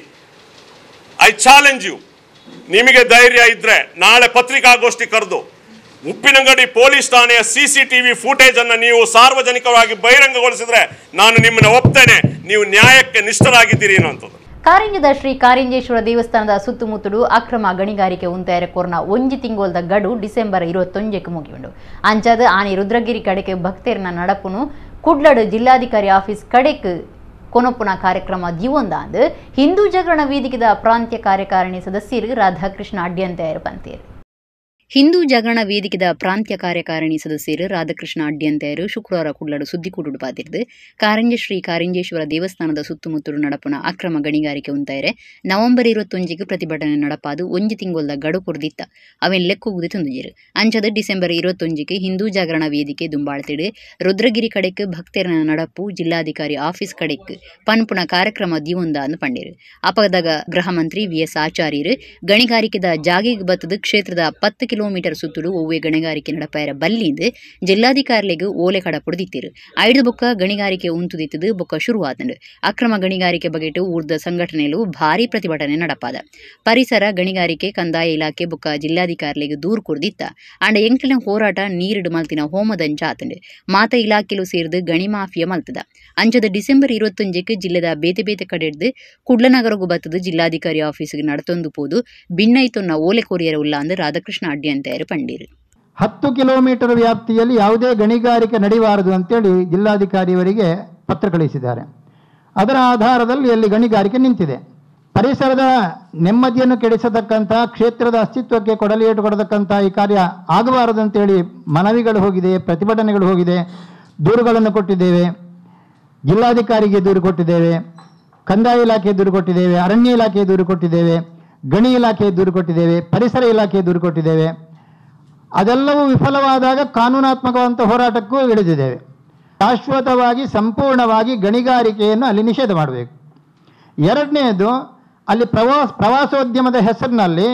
I challenge you ನಿಮಗೆ ಧೈರ್ಯ ಇದ್ರೆ ನಾಳೆ ಪತ್ರಿಕಾಗೋಷ್ಠಿ ಕರೆದು ಉಪ್ಪಿನಂಗಡಿ ಪೊಲೀಸ್ ಠಾಣೆಯ ಸಿ ಸಿ ಟಿ ವಿ ಫುಟೇಜನ್ನು ನೀವು ಸಾರ್ವಜನಿಕವಾಗಿ ಬಹಿರಂಗಗೊಳಿಸಿದ್ರೆ ನಾನು ನಿಮ್ಮನ್ನ ಒಪ್ತೇನೆ ನೀವು ನ್ಯಾಯಕ್ಕೆ ನಿಷ್ಠರಾಗಿದ್ದೀರಿ ಅನ್ನೋಂಥದ್ದು ಕಾರಿಂಜದ ಶ್ರೀ ಕಾರಿಂಜೇಶ್ವರ ದೇವಸ್ಥಾನದ ಸುತ್ತಮುತ್ತಲು ಅಕ್ರಮ ಗಣಿಗಾರಿಕೆ ಉಂತಾಯರ ಕೊರ್ನ ಒಂಜಿ ತಿಂಗೋಲ್ದ ಗಡು ಡಿಸೆಂಬರ್ ഇരുപത്തൊഞ്ചക്ക് ಮುಗಿಯುಂಡು ಅಂಚಾದ ಆನೆ ರುದ್ರಗಿರಿ ಕಡೆಗೆ ಭಕ್ತೇರ್ನ ನಡಪುನು ಕುಡ್ಲಡ್ ಜಿಲ್ಲಾಧಿಕಾರಿ ಆಫೀಸ್ ಕಡೆಕ್ ಕೊನೊಪ್ಪುನ ಕಾರ್ಯಕ್ರಮ ದಿವೊಂದಾಂದ್ ಹಿಂದೂ ಜಾಗರಣ ವೇದಿಕೆದ ಪ್ರಾಂತ್ಯ ಕಾರ್ಯಕಾರಿಣಿ ಸದಸ್ಯರು ರಾಧಾಕೃಷ್ಣ ಅಡ್ಯಂತೆಯರು ಪಂತೇರು ಹಿಂದೂ ಜಾಗರಣ ವೇದಿಕೆದ ಪ್ರಾಂತ್ಯ ಕಾರ್ಯಕಾರಿಣಿ ಸದಸ್ಯರು ರಾಧಾಕೃಷ್ಣ ಅಡ್ಯಂತೆಯರು ಶುಕ್ರವಾರ ಕುಳ್ಳಡು ಸುದ್ದಿಕೂಡು ಪಾತಿರ್ದು ಕಾರಂಜ ಶ್ರೀ ಕಾರಿಂಜೇಶ್ವರ ದೇವಸ್ಥಾನದ ಸುತ್ತಮುತ್ತಲು ನಡಪುನ ಅಕ್ರಮ ಗಣಿಗಾರಿಕೆ ಉಂತಾಯರೆ ನವೆಂಬರ್ ഇരുപത്തൊഞ്ചിക്ക് ಪ್ರತಿಭಟನೆ ನಡಪಾದು ಒಂಜಿ ತಿಂಗೊಲ್ದ ಗಡು ಕುರ್ದಿತ್ತ ಅವೆನ್ ಲೆಕ್ಕುಗುದಿ ತುಂದುಜಿರು ಅಂಚದ ಡಿಸೆಂಬರ್ ഇരുപത്തൊഞ്ചിക്ക് ಹಿಂದೂ ಜಾಗರಣ ವೇದಿಕೆ ದುಂಬಾಳ್ತಿಡು ರುದ್ರಗಿರಿ ಕಡೆಕ್ ಭಕ್ತರನ ನಡಪು ಜಿಲ್ಲಾಧಿಕಾರಿ ಆಫೀಸ್ ಕಡೆಕ್ ಪನ್ಪುನ ಕಾರ್ಯಕ್ರಮ ದಿವೊಂದ ಅಂದು ಪಂಡೇರು ಅಪಗದಾಗ ಗೃಹ ಮಂತ್ರಿ ವಿ ಎಸ್ ಆಚಾರ್ಯರು ಗಣಿಗಾರಿಕೆದ ಜಾಗಿಗೆ ಬತ್ತದ ಕ್ಷೇತ್ರದ ಪತ್ತು ಕಿಲೋಮೀಟರ್ ಸುತ್ತಲೂ ಒವ್ವೆ ಗಣಿಗಾರಿಕೆ ನಡಪಾಯರ ಬಲ್ಲಿಂದು ಜಿಲ್ಲಾಧಿಕಾರಿಗಳಿಗೆ ಓಲೆ ಕಡ ಪುಡ್ದಿತ್ತಿರು ಐದು ಬೊಕ್ಕ ಗಣಿಗಾರಿಕೆ ಉಂತುದಿತ್ತದು ಬೊಕ್ಕ ಶುರುವಾತಂಡು ಅಕ್ರಮ ಗಣಿಗಾರಿಕೆ ಬಗೆಟು ಊರ್ದ ಸಂಘಟನೆಲು ಭಾರಿ ಪ್ರತಿಭಟನೆ ನಡಪಾದ ಪರಿಸರ ಗಣಿಗಾರಿಕೆ ಕಂದಾಯ ಇಲಾಖೆ ಬೊಕ್ಕ ಜಿಲ್ಲಾಧಿಕಾರಿಗಳಿಗೆ ದೂರು ಕುರ್ದಿತ್ತ ಅಂಡ ಎಂಕ್ಲಿನ ಹೋರಾಟ ನೀರಿಡು ಮಲ್ತಿನ ಹೋಮದಂಚ ಆತಂಡು ಮಾತ ಇಲಾಖೆಲು ಸೇರಿದು ಗಣಿ ಮಾಫಿಯಾ ಮಲ್ತದ ಅಂಚದ ಡಿಸೆಂಬರ್ ഇരുപത്തൊഞ്ചിക്ക് ಜಿಲ್ಲೆದ ಬೇತೆ ಬೇತೆ ಕಡೆ ಹಿಡ್ದು ಕುಡ್ಲನಗರಗೂ ಬತ್ತದು ಜಿಲ್ಲಾಧಿಕಾರಿ ಆಫೀಸಿಗೆ ನಡತೊಂದು ಪೋದು ಭಿನ್ನೈತೊನ್ನ ಓಲೆ ಕೊರಿಯರ ಉಲ್ಲ ಅಂದು ರಾಧಾಕೃಷ್ಣ ಅಡ್ಡಿಯಂತೆಯರು ಪಂಡೀರು ಹತ್ತು ಕಿಲೋಮೀಟರ್ ವ್ಯಾಪ್ತಿಯಲ್ಲಿ ಯಾವುದೇ ಗಣಿಗಾರಿಕೆ ನಡೀಬಾರದು ಅಂತೇಳಿ ಜಿಲ್ಲಾಧಿಕಾರಿಯವರಿಗೆ ಪತ್ರ ಕಳಿಸಿದ್ದಾರೆ ಅದರ ಆಧಾರದಲ್ಲಿ ಅಲ್ಲಿ ಗಣಿಗಾರಿಕೆ ನಿಂತಿದೆ ಪರಿಸರದ ನೆಮ್ಮದಿಯನ್ನು ಕೆಡಿಸತಕ್ಕಂಥ ಕ್ಷೇತ್ರದ ಅಸ್ತಿತ್ವಕ್ಕೆ ಕೊಡಲಿಯೇಟು ಕೊಡತಕ್ಕಂಥ ಈ ಕಾರ್ಯ ಆಗಬಾರದು ಅಂತೇಳಿ ಮನವಿಗಳು ಹೋಗಿದೆ ಪ್ರತಿಭಟನೆಗಳು ಹೋಗಿದೆ ದೂರುಗಳನ್ನು ಕೊಟ್ಟಿದ್ದೇವೆ ಜಿಲ್ಲಾಧಿಕಾರಿಗೆ ದೂರು ಕೊಟ್ಟಿದ್ದೇವೆ ಕಂದಾಯ ಇಲಾಖೆ ದೂರು ಕೊಟ್ಟಿದ್ದೇವೆ ಅರಣ್ಯ ಇಲಾಖೆ ದೂರು ಕೊಟ್ಟಿದ್ದೇವೆ ಗಣಿ ಇಲಾಖೆ ದೂರು ಕೊಟ್ಟಿದ್ದೇವೆ ಪರಿಸರ ಇಲಾಖೆ ದೂರು ಕೊಟ್ಟಿದ್ದೇವೆ ಅದೆಲ್ಲವೂ ವಿಫಲವಾದಾಗ ಕಾನೂನಾತ್ಮಕವಂತ ಹೋರಾಟಕ್ಕೂ ಇಳಿದಿದ್ದೇವೆ ಶಾಶ್ವತವಾಗಿ ಸಂಪೂರ್ಣವಾಗಿ ಗಣಿಗಾರಿಕೆಯನ್ನು ಅಲ್ಲಿ ನಿಷೇಧ ಮಾಡಬೇಕು ಎರಡನೆಯದು ಅಲ್ಲಿ ಪ್ರವಾಸ ಪ್ರವಾಸೋದ್ಯಮದ ಹೆಸರಿನಲ್ಲಿ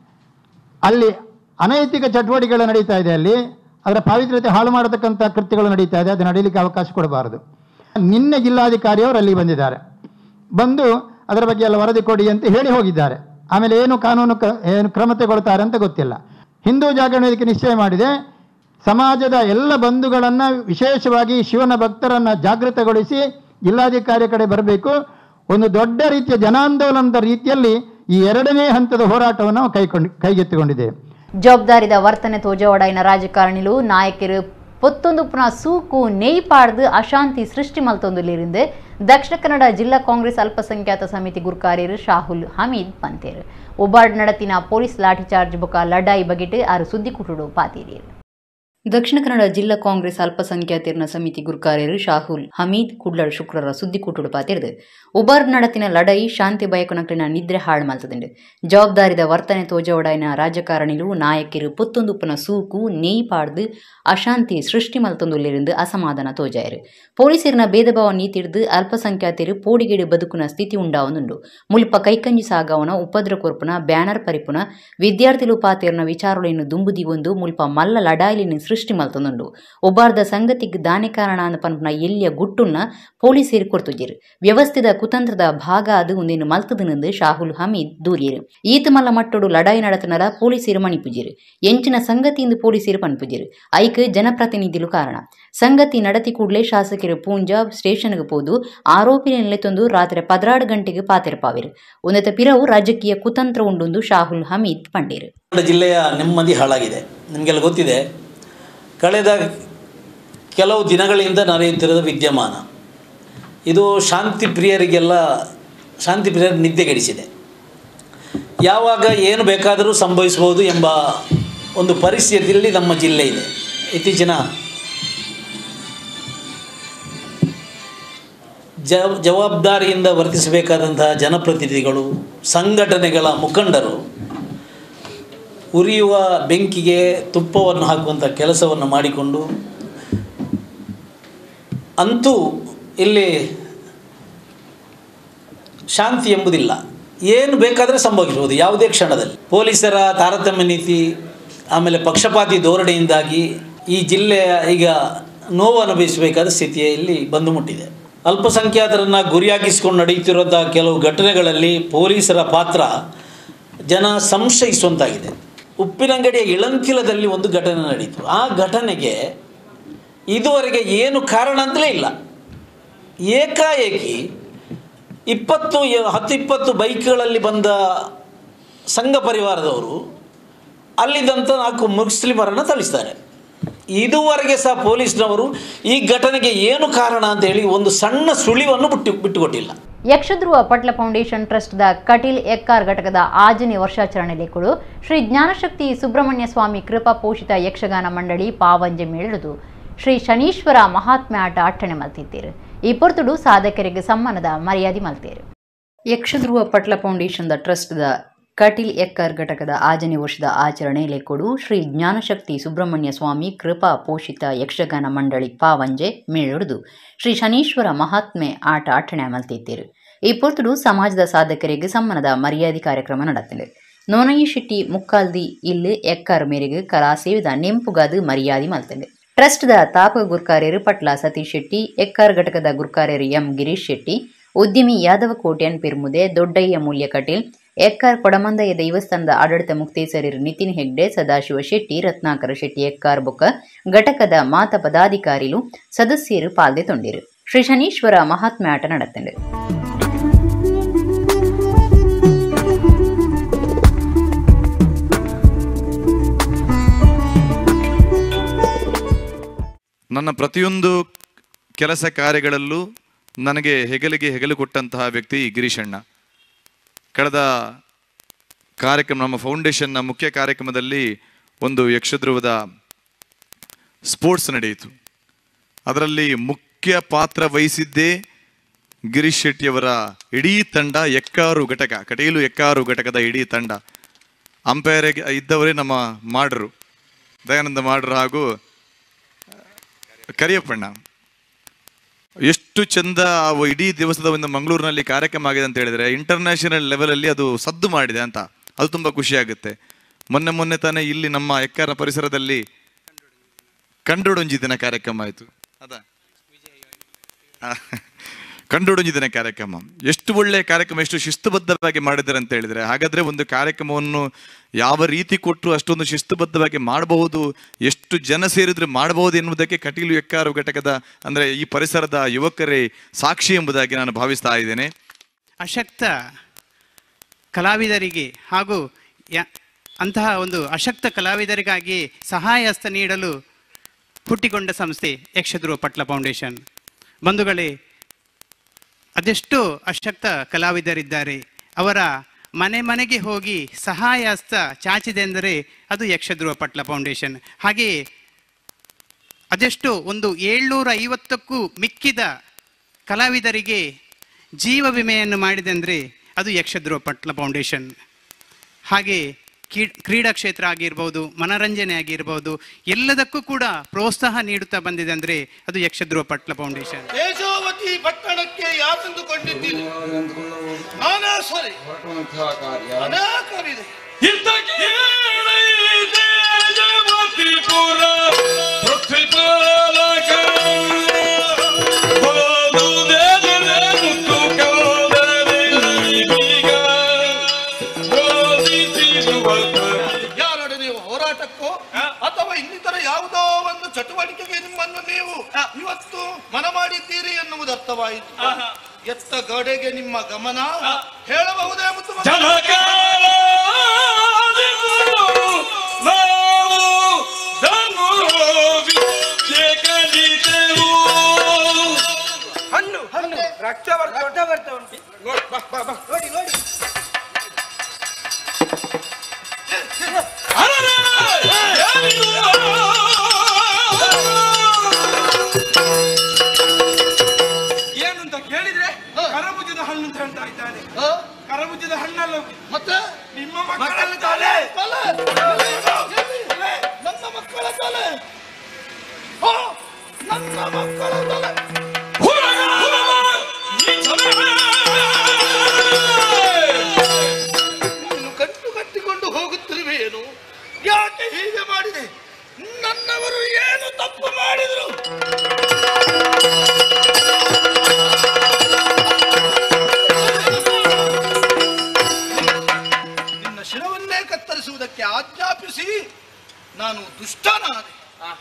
ಅಲ್ಲಿ ಅನೈತಿಕ ಚಟುವಟಿಕೆಗಳು ನಡೀತಾ ಇದೆ ಅಲ್ಲಿ ಅದರ ಪಾವಿತ್ರ್ಯತೆ ಹಾಳು ಮಾಡತಕ್ಕಂಥ ಕೃತ್ಯಗಳು ನಡೀತಾ ಇದೆ ಅದು ನಡೀಲಿಕ್ಕೆ ಅವಕಾಶ ಕೊಡಬಾರದು ನಿನ್ನೆ ಜಿಲ್ಲಾಧಿಕಾರಿಯವರು ಅಲ್ಲಿಗೆ ಬಂದಿದ್ದಾರೆ ಬಂದು ಅದರ ಬಗ್ಗೆ ಎಲ್ಲ ವರದಿ ಕೊಡಿ ಅಂತ ಹೇಳಿ ಹೋಗಿದ್ದಾರೆ ಆಮೇಲೆ ಏನು ಕಾನೂನು ಕ- ಏನು ಕ್ರಮ ತಗೊಳ್ತಾರೆ ಅಂತ ಗೊತ್ತಿಲ್ಲ ಹಿಂದೂ ಜಾಗರಣ ವೇದಿಕೆ ನಿಶ್ಚಯ ಮಾಡಿದೆ ಸಮಾಜದ ಎಲ್ಲ ಬಂಧುಗಳನ್ನು ವಿಶೇಷವಾಗಿ ಶಿವನ ಭಕ್ತರನ್ನು ಜಾಗೃತಗೊಳಿಸಿ ಜಿಲ್ಲಾಧಿಕಾರಿ ಕಡೆ ಬರಬೇಕು ಒಂದು ದೊಡ್ಡ ರೀತಿಯ ಜನಾಂದೋಲನದ ರೀತಿಯಲ್ಲಿ ಈ ಎರಡನೇ ಹಂತದ ಹೋರಾಟವನ್ನು ನಾವು ಕೈಕೊಂಡು ಕೈಗೆತ್ತಿಕೊಂಡಿದ್ದೇವೆ ಜವಾಬ್ದಾರಿದ ವರ್ತನೆ ತೋಜವಾಡೈನ ರಾಜಕಾರಣಿಲು ನಾಯಕರು ಪೊತ್ತೊಂದು ಪುನಃ ಸೂಕು ನೇಯ್ಪಾಡ್ದು ಅಶಾಂತಿ ಸೃಷ್ಟಿ ಮಲ್ತೊಂದುಲಿருந்து ದಕ್ಷಿಣ ಕನ್ನಡ ಜಿಲ್ಲಾ ಕಾಂಗ್ರೆಸ್ ಅಲ್ಪಸಂಖ್ಯಾತ ಸಮಿತಿ ಗುರ್ಕಾರ್ಯರು ಶಾಹುಲ್ ಹಮೀದ್ ಪಂತೇರು ಒಬ್ಬಾಡ್ ನಡತಿನ ಪೊಲೀಸ್ ಲಾಠಿಚಾರ್ಜ್ ಬೊಕ ಲಡಾಯಿ ಬಗೆಟ್ ಆರು ಸುದ್ದಿ ಕುಟುಡು ಪಾತೀರಿಯರು ದಕ್ಷಿಣ ಕನ್ನಡ ಜಿಲ್ಲಾ ಕಾಂಗ್ರೆಸ್ ಅಲ್ಪಸಂಖ್ಯಾತಿರ್ನ ಸಮಿತಿ ಗುರ್ಕಾರ್ಯರು ಶಾಹುಲ್ ಹಮೀದ್ ಕುಡ್ಲಡ್ ಶುಕ್ರವಾರ ಸುದ್ದಿ ಕೂಟುಡು ಪಾತಿರ್ದು ಉಬಾರ್ ನಡತಿನ ಲಡಾಯಿ ಶಾಂತಿ ಬಯಕುನಕ್ಲಿನ ನಿದ್ರೆ ಹಾಳು ಮಲ್ತದುಂಡು ಜವಾಬ್ದಾರಿದ ವರ್ತನೆ ತೋಜವಡಾಯಿನ ರಾಜಕಾರಣಿಲು ನಾಯಕರು ಪೊತ್ತೊಂದುಪ್ಪನ ಸೂಕು ನೇಯ್ ಪಾಡ್ದು ಅಶಾಂತಿ ಸೃಷ್ಟಿ ಮಲ್ತೊಂದುಲ್ಲಿருந்து ಅಸಮಾಧಾನ ತೋಜಾಯರು ಪೊಲೀಸರಿನ ಭೇದಭಾವ ನೀತಿಡ್ದು ಅಲ್ಪಸಂಖ್ಯಾತರು ಪೋಡಿಗೇಡು ಬದುಕುನ ಸ್ಥಿತಿ ಉಂಡಾವನುಂಡು ಮುಲ್ಪ ಕೈಕಂಜಿ ಸಾಗವನ ಉಪದ್ರ ಕೊರ್ಪುನ ಬ್ಯಾನರ್ ಪರಿಪುನ ವಿದ್ಯಾರ್ಥಿಲು ಪಾತೇರ್ನ ವಿಚಾರಗಳನ್ನು ದುಂಬುದಿಗೊಂದು ಮುಲ್ಪ ಮಲ್ಲ ಲಡಾಯಿಲಿನ ಸೃಷ್ಟಿ ಮಲ್ತೊಂದುಂಡು ಒಬ್ಬಾರ್ದ ಸಂಗತಿಗೆ ದಾನೆ ಕಾರಣ ಅನ್ನ ಪನ್ಪುನ ಎಲ್ಲಿಯ ಗುಟ್ಟುನ್ನ ಪೊಲೀಸರು ಕೊರ್ತುಜಿರು ವ್ಯವಸ್ಥಿತ ಕುತಂತ್ರದ ಭಾಗ ಅದು ಒಂದೇನು ಮಲ್ತದನೆಂದು ಶಾಹುಲ್ ಹಮೀದ್ ದೂರಿಯರು ಈತ ಮಲ್ಲ ಮಟ್ಟೊಡು ಲಡಾಯಿ ನಡತನಲ ಪೊಲೀಸರು ಮಣಿಪುಜಿರು ಎಂಚಿನ ಸಂಗತಿಯಿಂದ ಪೊಲೀಸರು ಪನ್ಪುಜಿರು ಐಕ್ ಜನಪ್ರತಿನಿಧಿಲು ಕಾರಣ ಸಂಗತಿ ನಡತಿ ಕೂಡಲೇ ಶಾಸಕರು ಪೂಂಜಾ ಸ್ಟೇಷನ್ಗೆ ಪೋದು ಆರೋಪಿನ ನೆಲೆತೊಂದು ರಾತ್ರಿ ಪದ್ರಾಡು ಗಂಟೆಗೆ ಪಾತೆರಪಾವಿರು ಒಂದೆತ ಪಿರವು ರಾಜಕೀಯ ಕುತಂತ್ರ ಉಂಡೊಂದು ಶಾಹುಲ್ ಹಮೀದ್ ಪಂಡೇರು ಕನ್ನಡ ಜಿಲ್ಲೆಯ ನೆಮ್ಮದಿ ಹಾಳಾಗಿದೆ ನಿಮಗೆಲ್ಲ ಗೊತ್ತಿದೆ ಕಳೆದ ಕೆಲವು ದಿನಗಳಿಂದ ನಡೆಯುತ್ತಿರುವ ವಿದ್ಯಮಾನ ಇದು ಶಾಂತಿ ಪ್ರಿಯರಿಗೆಲ್ಲ ಶಾಂತಿ ಪ್ರಿಯರ ನಿದ್ದೆಗೆಡಿಸಿದೆ ಯಾವಾಗ ಏನು ಬೇಕಾದರೂ ಸಂಭವಿಸ್ಬೋದು ಎಂಬ ಒಂದು ಪರಿಸ್ಥಿತಿಯಲ್ಲಿ ನಮ್ಮ ಜಿಲ್ಲೆ ಇದೆ ಇತ್ತೀಚಿನ ಜ ಜವಾಬ್ದಾರಿಯಿಂದ ವರ್ತಿಸಬೇಕಾದಂತಹ ಜನಪ್ರತಿನಿಧಿಗಳು ಸಂಘಟನೆಗಳ ಮುಖಂಡರು ಉರಿಯುವ ಬೆಂಕಿಗೆ ತುಪ್ಪವನ್ನು ಹಾಕುವಂಥ ಕೆಲಸವನ್ನು ಮಾಡಿಕೊಂಡು ಅಂತೂ ಇಲ್ಲಿ ಶಾಂತಿ ಎಂಬುದಿಲ್ಲ ಏನು ಬೇಕಾದರೆ ಸಂಭವಿಸಬಹುದು ಯಾವುದೇ ಕ್ಷಣದಲ್ಲಿ ಪೊಲೀಸರ ತಾರತಮ್ಯ ನೀತಿ ಆಮೇಲೆ ಪಕ್ಷಪಾತಿ ಧೋರಣೆಯಿಂದಾಗಿ ಈ ಜಿಲ್ಲೆಯ ಈಗ ನೋವು ಅನುಭವಿಸಬೇಕಾದ ಸ್ಥಿತಿಯಲ್ಲಿ ಬಂದು ಮುಟ್ಟಿದೆ ಅಲ್ಪಸಂಖ್ಯಾತರನ್ನು ಗುರಿಯಾಗಿಸಿಕೊಂಡು ನಡೆಯುತ್ತಿರುವಂಥ ಕೆಲವು ಘಟನೆಗಳಲ್ಲಿ ಪೊಲೀಸರ ಪಾತ್ರ ಜನ ಸಂಶಯಿಸುವಂತಾಗಿದೆ ಉಪ್ಪಿನಂಗಡಿಯ ಇಳಂಕಿಲದಲ್ಲಿ ಒಂದು ಘಟನೆ ನಡೀತು ಆ ಘಟನೆಗೆ ಇದುವರೆಗೆ ಏನು ಕಾರಣ ಅಂತಲೇ ಇಲ್ಲ ಏಕಾಏಕಿ ಇಪ್ಪತ್ತು ಹತ್ತು ಇಪ್ಪತ್ತು ಬೈಕ್ಗಳಲ್ಲಿ ಬಂದ ಸಂಘ ಪರಿವಾರದವರು ಅಲ್ಲಿದ್ದಂಥ ನಾಲ್ಕು ಮುಸ್ಲಿಮರನ್ನು ಥಳಿಸ್ತಾರೆ ಇದುವರೆಗೆ ಸಹ ಪೊಲೀಸ್ನವರು ಈ ಘಟನೆಗೆ ಏನು ಕಾರಣ ಅಂತ ಹೇಳಿ ಒಂದು ಸಣ್ಣ ಸುಳಿವನ್ನು ಬಿಟ್ಟು ಬಿಟ್ಟುಕೊಟ್ಟಿಲ್ಲ ಯಕ್ಷಧ್ರುವ ಪಟ್ಲ ಫೌಂಡೇಶನ್ ಟ್ರಸ್ಟ್ದ ಕಟೀಲ್ ಎಕ್ಕಾರ್ ಘಟಕದ ಆಜನೇ ವರ್ಷಾಚರಣೆಯಲ್ಲಿ ಕೂಡ ಶ್ರೀ ಜ್ಞಾನಶಕ್ತಿ ಸುಬ್ರಹ್ಮಣ್ಯ ಸ್ವಾಮಿ ಕೃಪಾ ಪೋಷಿತ ಯಕ್ಷಗಾನ ಮಂಡಳಿ ಪಾವಂಜೆ ಮೇಳದು ಶ್ರೀ ಶನೀಶ್ವರ ಮಹಾತ್ಮೆ ಆಟ ಅಟ್ಟಣೆ ಮಲ್ತಿದ್ದೀರು ಈ ಪೊರ್ತುಡು ಸಾಧಕರಿಗೆ ಸಮ್ಮಾನದ ಮರ್ಯಾದೆ ಮಲ್ತೇರು ಯಕ್ಷಧ್ರುವ ಪಟ್ಲ ಫೌಂಡೇಶನ್ದ ಟ್ರಸ್ಟ್ದ ಕಟೀಲ್ ಎಕ್ಕರ್ ಘಟಕದ ಆಜನೇ ವರ್ಷದ ಆಚರಣೆಯಲ್ಲಿ ಕೊಡು ಶ್ರೀ ಜ್ಞಾನಶಕ್ತಿ ಸುಬ್ರಹ್ಮಣ್ಯ ಸ್ವಾಮಿ ಕೃಪಾ ಪೋಷಿತ ಯಕ್ಷಗಾನ ಮಂಡಳಿ ಪಾವಂಜೆ ಮೇಳೊಡೆದು ಶ್ರೀ ಶನೀಶ್ವರ ಮಹಾತ್ಮೆ ಆಟ ಆಟಣೆ ಮಲ್ತಿದ್ದೀರು ಈ ಪೊರ್ತುಡು ಸಮಾಜದ ಸಾಧಕರಿಗೆ ಸಮ್ಮಾನದ ಮರ್ಯಾದೆ ಕಾರ್ಯಕ್ರಮ ನಡೆತಿದೆ ನೋನಯಿ ಶೆಟ್ಟಿ ಮುಕ್ಕಾಲ್ದಿ ಇಲ್ಲಿ ಎಕ್ಕರ್ ಮೇರೆಗೆ ಕಲಾ ಸೇವಿದ ನೆಂಪುಗಾದು ಮರ್ಯಾದೆ ಮಲ್ತಿದೆ ಟ್ರಸ್ಟ್ದ ತಾಪಕ ಗುರ್ಕಾರ್ಯರು ಪಟ್ಲ ಸತೀಶ್ ಶೆಟ್ಟಿ ಎಕ್ಕಾರ್ ಘಟಕದ ಗುರ್ಕಾರ್ಯರು ಎಂ ಗಿರೀಶ್ ಶೆಟ್ಟಿ ಉದ್ಯಮಿ ಯಾದವ ಕೋಟ್ಯನ್ ಪಿರ್ಮುದೆ ದೊಡ್ಡಯ್ಯ ಮೂಲ್ಯ ಕಟೀಲ್ ಎಕ್ಕಾರ್ ಕೊಡಮಂದಯ ದೇವಸ್ಥಾನದ ಆಡಳಿತ ಮುಕ್ತೇಸರರು ನಿತಿನ್ ಹೆಗ್ಡೆ ಸದಾಶಿವ ಶೆಟ್ಟಿ ರತ್ನಾಕರ ಶೆಟ್ಟಿ ಎಕ್ಕಾರ್ ಬೊಕ್ಕ ಘಟಕದ ಮಾತ ಪದಾಧಿಕಾರಿಲು ಸದಸ್ಯರು ಪಾಲ್ದೆ ತೊಂಡಿರು ಶ್ರೀ ಶನೀಶ್ವರ ಮಹಾತ್ಮೆ ಆಟ ನಡೆತಂಡೆ ನನ್ನ ಪ್ರತಿಯೊಂದು ಕೆಲಸ ಕಾರ್ಯಗಳಲ್ಲೂ ನನಗೆ ಹೆಗಲಿಗೆ ಹೆಗಲು ಕೊಟ್ಟಂತಹ ವ್ಯಕ್ತಿ ಗಿರೀಶಣ್ಣ ಕಳೆದ ಕಾರ್ಯಕ್ರಮ ನಮ್ಮ ಫೌಂಡೇಶನ್ನ ಮುಖ್ಯ ಕಾರ್ಯಕ್ರಮದಲ್ಲಿ ಒಂದು ಯಕ್ಷಧ್ರುವದ ಸ್ಪೋರ್ಟ್ಸ್ ನಡೆಯಿತು ಅದರಲ್ಲಿ ಮುಖ್ಯ ಪಾತ್ರ ವಹಿಸಿದ್ದೇ ಗಿರೀಶ್ ಶೆಟ್ಟಿಯವರ ಇಡೀ ತಂಡ ಎಕ್ಕಾರು ಘಟಕ ಕಟೀಲು ಎಕ್ಕಾರು ಘಟಕದ ಇಡೀ ತಂಡ ಅಂಪೈರ್ ಇದ್ದವರೇ ನಮ್ಮ ಮಾಡ್ರು ದಯಾನಂದ ಮಾಡ್ರು ಹಾಗೂ ಕರಿಯಪ್ಪಣ್ಣ ಎಷ್ಟು ಚಂದ ಆ ಇಡೀ ದಿವಸದ ಒಂದು ಮಂಗಳೂರಿನಲ್ಲಿ ಕಾರ್ಯಕ್ರಮ ಆಗಿದೆ ಅಂತ ಹೇಳಿದ್ರೆ ಇಂಟರ್ನ್ಯಾಷನಲ್ ಲೆವೆಲಲ್ಲಿ ಅದು ಸದ್ದು ಮಾಡಿದೆ ಅಂತ ಅದು ತುಂಬ ಖುಷಿಯಾಗುತ್ತೆ ಮೊನ್ನೆ ಮೊನ್ನೆ ತಾನೇ ಇಲ್ಲಿ ನಮ್ಮ ಎಕ್ಕಾರ ಪರಿಸರದಲ್ಲಿ ಕಂಡುಡೊಂಜಿ ದಿನ ಕಾರ್ಯಕ್ರಮ ಆಯಿತು ಅದ ಕಂಡುಡೊಂಜಿ ದಿನ ಕಾರ್ಯಕ್ರಮ ಎಷ್ಟು ಒಳ್ಳೆಯ ಕಾರ್ಯಕ್ರಮ ಎಷ್ಟು ಶಿಸ್ತುಬದ್ಧವಾಗಿ ಮಾಡಿದ್ದಾರೆ ಅಂತ ಹೇಳಿದ್ರೆ ಹಾಗಾದ್ರೆ ಒಂದು ಕಾರ್ಯಕ್ರಮವನ್ನು ಯಾವ ರೀತಿ ಕೊಟ್ಟರು ಅಷ್ಟೊಂದು ಶಿಸ್ತುಬದ್ಧವಾಗಿ ಮಾಡಬಹುದು ಎಷ್ಟು ಜನ ಸೇರಿದ್ರೆ ಮಾಡಬಹುದು ಎನ್ನುವುದಕ್ಕೆ ಕಟೀಲು ಎಕ್ಕಾರು ಘಟಕದ ಅಂದರೆ ಈ ಪರಿಸರದ ಯುವಕರೇ ಸಾಕ್ಷಿ ಎಂಬುದಾಗಿ ನಾನು ಭಾವಿಸ್ತಾ ಇದ್ದೇನೆ ಅಶಕ್ತ ಕಲಾವಿದರಿಗೆ ಹಾಗೂ ಯ ಅಂತಹ ಒಂದು ಅಶಕ್ತ ಕಲಾವಿದರಿಗಾಗಿ ಸಹಾಯ ಹಸ್ತ ನೀಡಲು ಹುಟ್ಟಿಕೊಂಡ ಸಂಸ್ಥೆ ಯಕ್ಷಧ್ರುವ ಪಟ್ಲ ಫೌಂಡೇಶನ್ ಬಂಧುಗಳೇ ಅದೆಷ್ಟೋ ಅಶಕ್ತ ಕಲಾವಿದರಿದ್ದಾರೆ ಅವರ ಮನೆ ಮನೆಗೆ ಹೋಗಿ ಸಹಾಯ ಹಸ್ತ ಚಾಚಿದೆ ಎಂದರೆ ಅದು ಯಕ್ಷಧ್ರುವ ಪಟ್ಲ ಫೌಂಡೇಶನ್ ಹಾಗೆಯೇ ಅದೆಷ್ಟೋ ಒಂದು ಏಳ್ನೂರ ಐವತ್ತಕ್ಕೂ ಮಿಕ್ಕಿದ ಕಲಾವಿದರಿಗೆ ಜೀವ ವಿಮೆಯನ್ನು ಮಾಡಿದೆ ಅಂದರೆ ಅದು ಯಕ್ಷಧ್ರುವ ಪಟ್ಲ ಫೌಂಡೇಶನ್ ಹಾಗೆ ಕೀ- ಕ್ರೀಡಾ ಕ್ಷೇತ್ರ ಆಗಿರ್ಬೋದು ಮನರಂಜನೆ ಆಗಿರ್ಬೋದು ಎಲ್ಲದಕ್ಕೂ ಕೂಡ ಪ್ರೋತ್ಸಾಹ ನೀಡುತ್ತಾ ಬಂದಿದೆ ಅಂದರೆ ಅದು ಯಕ್ಷಧ್ರುವ ಪಟ್ಲ ಫೌಂಡೇಶನ್ ಯಶೋವತಿ ಪಟ್ಟಣಕ್ಕೆ ಯಾತಂದುಕೊಂಡಿದ್ದೀನಿ ನಾನಾ ಸರಿ ನಾನಾ ಕಾರ್ಯದೆ ಯಾರೊಡನೆ ನೀವು ಹೋರಾಟಕ್ಕೋ ಅಥವಾ ಇನ್ನಿತರ ಯಾವುದೋ ಒಂದು ಚಟುವಟಿಕೆಗೆ ನಿಮ್ಮನ್ನು ನೀವು ಇವತ್ತು ಮನ ಮಾಡಿದ್ದೀರಿ ಎನ್ನುವುದು ಅರ್ಥವಾಯಿತು ಎತ್ತ ಗಡೆಗೆ ನಿಮ್ಮ ಗಮನ ಹೇಳಬಹುದೇ ಮುತ್ತು ಮಗ? ನಾವು ಬಿದ್ದಿದ ಹಣ್ಣಲ್ಲ ಮತ್ತೆ ನಿಮ್ಮ ಮಕ್ಕಳ ತಲೆ ತಲೆ ಎಲ್ಲಿ? ನನ್ನ ಮಕ್ಕಳ ತಲೆ ಓ, ನನ್ನ ಮಕ್ಕಳ ತಲೆ ನೀನು ಕಟ್ಟು ಕಟ್ಟಿಕೊಂಡು ಹೋಗುತ್ತಿರುವೆಯೇನು ಯಾಕೆ ಹೀಗೆ ಮಾಡಿದೆ ನನ್ನವರು ಏನು ತಪ್ಪು ಮಾಡಿದರು ನಿನ್ನ ಶಿರವನ್ನೇ ಕತ್ತರಿಸುವುದಕ್ಕೆ ಆಜ್ಞಾಪಿಸಿ ನಾನು ದುಷ್ಟನಾದೆ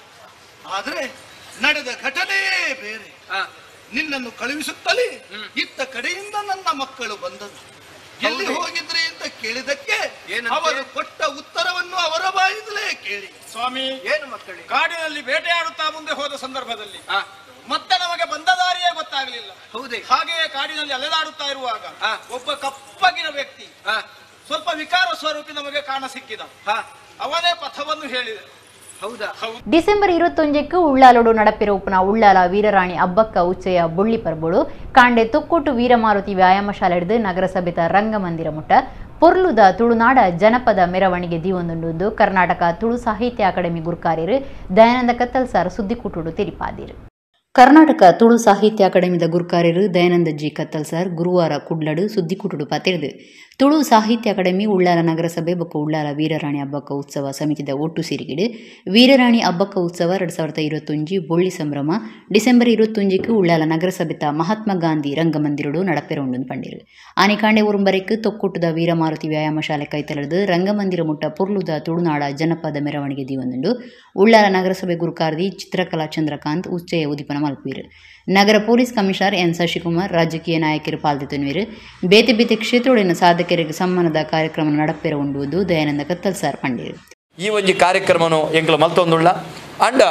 ಆದರೆ ನಡೆದ ಘಟನೆಯೇ ಬೇರೆ ನಿನ್ನನ್ನು ಕಳುಹಿಸುತ್ತಲೇ ಇತ್ತ ಕಡೆಯಿಂದ ನನ್ನ ಮಕ್ಕಳು ಬಂದರು ಎಲ್ಲಿ ಹೋಗಿದ್ರಿ ಅಂತ ಕೇಳಿದಕ್ಕೆ ಅವರು ಕೊಟ್ಟ ಉತ್ತರವನ್ನು ಅವರ ಬಾಯಿಂದಲೇ ಕೇಳಿ ಸ್ವಾಮಿ ಏನು ಮಕ್ಕಳು ಕಾಡಿನಲ್ಲಿ ಬೇಟೆಯಾಡುತ್ತಾ ಮುಂದೆ ಹೋದ ಸಂದರ್ಭದಲ್ಲಿ ಮತ್ತೆ ನಮಗೆ ಬಂದ ದಾರಿಯೇ ಗೊತ್ತಾಗಲಿಲ್ಲ ಹೌದೇ ಹಾಗೆಯೇ ಕಾಡಿನಲ್ಲಿ ಅಲೆದಾಡುತ್ತಾ ಇರುವಾಗ ಒಬ್ಬ ಕಪ್ಪಗಿನ ವ್ಯಕ್ತಿ ಸ್ವಲ್ಪ ವಿಕಾರ ಸ್ವರೂಪಿ ನಮಗೆ ಕಾಣ ಸಿಕ್ಕಿದ ಅವನೇ ಪಥವನ್ನು ಹೇಳಿದ ಹೌದಾ ಹೌದು ಡಿಸೆಂಬರ್ ഇരുപത്തൊഞ്ചിക്ക് ഉള്ളാലോട് നടപ്പിറവുപ്പുന ഉള്ളാല വീരറാണಿ ಅಬ್ಬಕ್ಕ ಉಚ್ಚೆಯ ಬುಳ್ಳಿ ಪರ್ಬೋಳು ಕಾಂಡೆ ತುಕ್ಕುಟು ವೀರಮಾರುತಿ ವ್ಯಾಯಾಮಶಾಲೆ ಹಿಡಿದು ನಗರಸಭೆತ ರಂಗಮಂದಿರ ಮುಟ್ಟ ಪೊರ್ಲುದ ತುಳುನಾಡ ಜನಪದ ಮೆರವಣಿಗೆ ದೀವೊಂದುಂಡು ಕರ್ನಾಟಕ ತುಳು ಸಾಹಿತ್ಯ ಅಕಾಡೆಮಿ ಗುರುಕಾರ್ಯರು ದಯಾನಂದ ಕತ್ತಲ್ ಸರ್ ಸುದ್ದಿಕುಟುಡು ತಿಳಿಪಾದಿರು ಕರ್ನಾಟಕ ತುಳು ಸಾಹಿತ್ಯ ಅಕಾಡೆಮಿದ ಗುರುಕಾರ್ಯರು ದಯಾನಂದ ಜಿ ಕತ್ತಲ್ ಸರ್ ಗುರುವಾರ ಕುಡ್ಲಡು ಸುದ್ದಿಕುಟುಡು ಪತಿರ್ದು ತುಳು ಸಾಹಿತ್ಯ ಅಕಾಡೆಮಿ ಉಳ್ಳಾಲ ನಗರಸಭೆ ಬೊಕ್ಕ ಉಳ್ಳಾಲ ವೀರರಾಣಿ ಹಬ್ಬಕ್ಕ ಉತ್ಸವ ಸಮಿತಿದ ಒಟ್ಟು ಸಿರಿಗಿಡು ವೀರರಾಣಿ ಹಬ್ಬಕ್ಕ ಉತ್ಸವ ಎರಡು ಸಾವಿರದ ഇരുപത്തൊഞ്ച് ಬೊಳ್ಳಿ ಸಂಭ್ರಮ ಡಿಸೆಂಬರ್ ഇരുപത്തൊഞ്ചിക്ക് ಉಳ್ಳಾಲ ನಗರಸಭೆತ ಮಹಾತ್ಮ ಗಾಂಧಿ ರಂಗಮಂದಿರಡು நடப்பெறவுண்டு ಪಂಡಿರು ಆನೆಕಾಂಡೆ ಉರುಂಬರೆக்கு ತೊಕ್ಕುಟ್ಟುದ ವೀರಮಾರುತಿ ವ್ಯಾಯಾಮ ಶಾಲೆ ಕೈತಲದು ರಂಗಮಂದಿರ ಮುಟ್ಟ ಪೊರ್ಲುದ ತುಳುನಾಡ ಜನಪದ ಮೆರವಣಿಗೆ ದೀವೊಂದುಂಡು ಉಳ್ಳಾಲ ನಗರಸಭೆ ಗುರುಕಾರ್ದಿ ಚಿತ್ರಕಲಾ ಚಂದ್ರಕಾಂತ್ ಉಚ್ಚಯ ಉದಿಪನ ಮಲ್ಪುವಿರು ನಗರ ಪೊಲೀಸ್ ಕಮಿಷನರ್ ಎನ್ ಶಶಿಕುಮಾರ್ ರಾಜಕೀಯ ನಾಯಕರು ಪಾಲ್ಗೊಳ್ಳುವರು ಬೇತೆ ಬೇತೆ ಕ್ಷೇತ್ರದೊಳಗಿನ ಸಾಧಕರಿಗೆ ಸಮ್ಮಾನದ ಕಾರ್ಯಕ್ರಮ ನಡಪೆರ ಉಂಡುವುದು ದಯಾನಂದ ಕತ್ತಲ್ ಸಾರ್ ಪಂಡಿರು ಈ ಒಂಜಿ ಕಾರ್ಯಕ್ರಮನು ಎಂಕಲು ಮಲ್ತೊಂದುಳ್ಳ ಅಂಡ